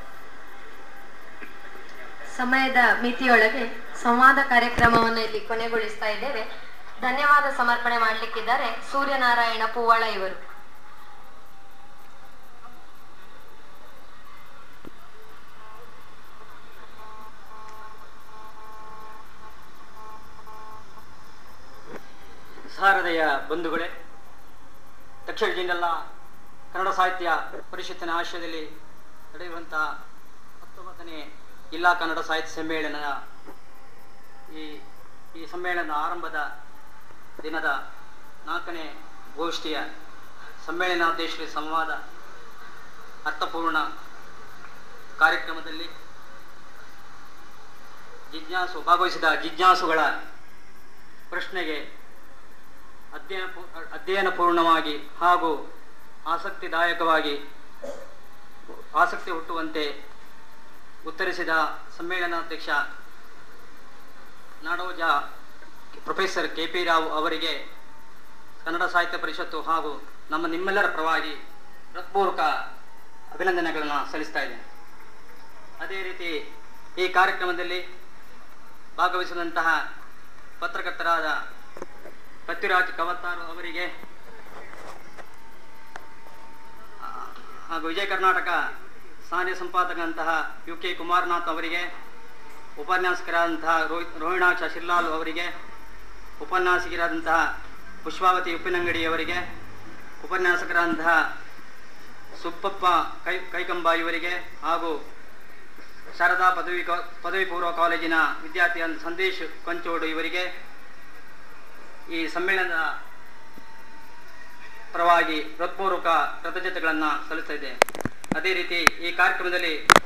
ಸಮಯದ ಮಿತಿಯೊಳಗೆ ಸಂವಾದ ಕಾರ್ಯಕ್ರಮವನ್ನು ಇಲ್ಲಿ ಕೊನೆಗೊಳಿಸ್ತಾ ಇದ್ದೇವೆ ಧನ್ಯವಾದ ಸಮರ್ಪಣೆ ಮಾಡಲಿಕ್ಕಿದ್ದಾರೆ ಸೂರ್ಯನಾರಾಯಣ ಪೂವಾಳ ಇವರು ಸಾರದೆಯ ಬಂಧುಗಳೇ ದಕ್ಷಿಣ ಜಿಲ್ಲೆಲ್ಲ ಕನ್ನಡ ಸಾಹಿತ್ಯ ಪರಿಷತ್ತಿನ ಆಶ್ರಯದಲ್ಲಿ ನಡೆಯುವಂತಹ ಹತ್ತೊಂಬತ್ತನೇ ಜಿಲ್ಲಾ ಕನ್ನಡ ಸಾಹಿತ್ಯ ಸಮ್ಮೇಳನದ ಈ ಈ ಸಮ್ಮೇಳನದ ಆರಂಭದ ದಿನದ ನಾಲ್ಕನೇ ಗೋಷ್ಠಿಯ ಸಮ್ಮೇಳನಾಧ್ಯಕ್ಷರ ಸಂವಾದ ಅರ್ಥಪೂರ್ಣ ಕಾರ್ಯಕ್ರಮದಲ್ಲಿ ಜಿಜ್ಞಾಸು ಭಾಗವಹಿಸಿದ ಜಿಜ್ಞಾಸುಗಳ ಪ್ರಶ್ನೆಗೆ ಅಧ್ಯಯನ ಪೂ- ಅಧ್ಯಯನ ಪೂರ್ಣವಾಗಿ ಹಾಗೂ ಆಸಕ್ತಿದಾಯಕವಾಗಿ ಆಸಕ್ತಿ ಹುಟ್ಟುವಂತೆ ಉತ್ತರಿಸಿದ ಸಮ್ಮೇಳನಾಧ್ಯಕ್ಷ Nadoja professor K P Rao ಅವರಿಗೆ ಕನ್ನಡ ಸಾಹಿತ್ಯ ಪರಿಷತ್ತು ಹಾಗೂ ನಮ್ಮ ನಿಮ್ಮೆಲ್ಲರ ಪರವಾಗಿ ಹೃತ್ಪೂರ್ವಕ ಅಭಿನಂದನೆಗಳನ್ನು ಸಲ್ಲಿಸ್ತಾ ಇದ್ದೇನೆ ಅದೇ ರೀತಿ ಈ ಕಾರ್ಯಕ್ರಮದಲ್ಲಿ ಭಾಗವಹಿಸಿದಂತಹ ಪತ್ರಕರ್ತರಾದ ಪೃಥ್ವಿರಾಜ್ ಕವತ್ತಾರು ಅವರಿಗೆ ಆ, ಹಾಗೂ ವಿಜಯ ಕರ್ನಾಟಕ ಸಾನ್ಯ ಸಂಪಾದಕಂತಹ ಯು ಕೆ ಕುಮಾರನಾಥ್ ಅವರಿಗೆ ಉಪನ್ಯಾಸಕರಾದಂತಹ ರೋಹಿತ್ ರೋಹಿಣಾಕ್ಷ ಶಿರ್ಲಾಲ್ ಅವರಿಗೆ ಉಪನ್ಯಾಸಕರಾದಂತಹ ಪುಷ್ಪಾವತಿ ಉಪ್ಪಿನಂಗಡಿ ಅವರಿಗೆ ಉಪನ್ಯಾಸಕರಾದಂತಹ ಸುಬ್ಬಪ್ಪ ಕೈ ಕೈಕಂಬ ಇವರಿಗೆ ಹಾಗೂ ಶಾರದಾ ಪದವಿ ಕಾ- ಪದವಿ ಪೂರ್ವ ಕಾಲೇಜಿನ ವಿದ್ಯಾರ್ಥಿಯಾದ ಸಂದೇಶ್ ಕೊಂಚೋಡು ಇವರಿಗೆ ಈ ಸಮ್ಮೇಳನದ ಪರವಾಗಿ ಹೃತ್ಪೂರ್ವಕ ಕೃತಜ್ಞತೆಗಳನ್ನು ಸಲ್ಲಿಸ್ತಾ ಇದ್ದೇನೆ ಅದೇ ರೀತಿ ಈ ಕಾರ್ಯಕ್ರಮದಲ್ಲಿ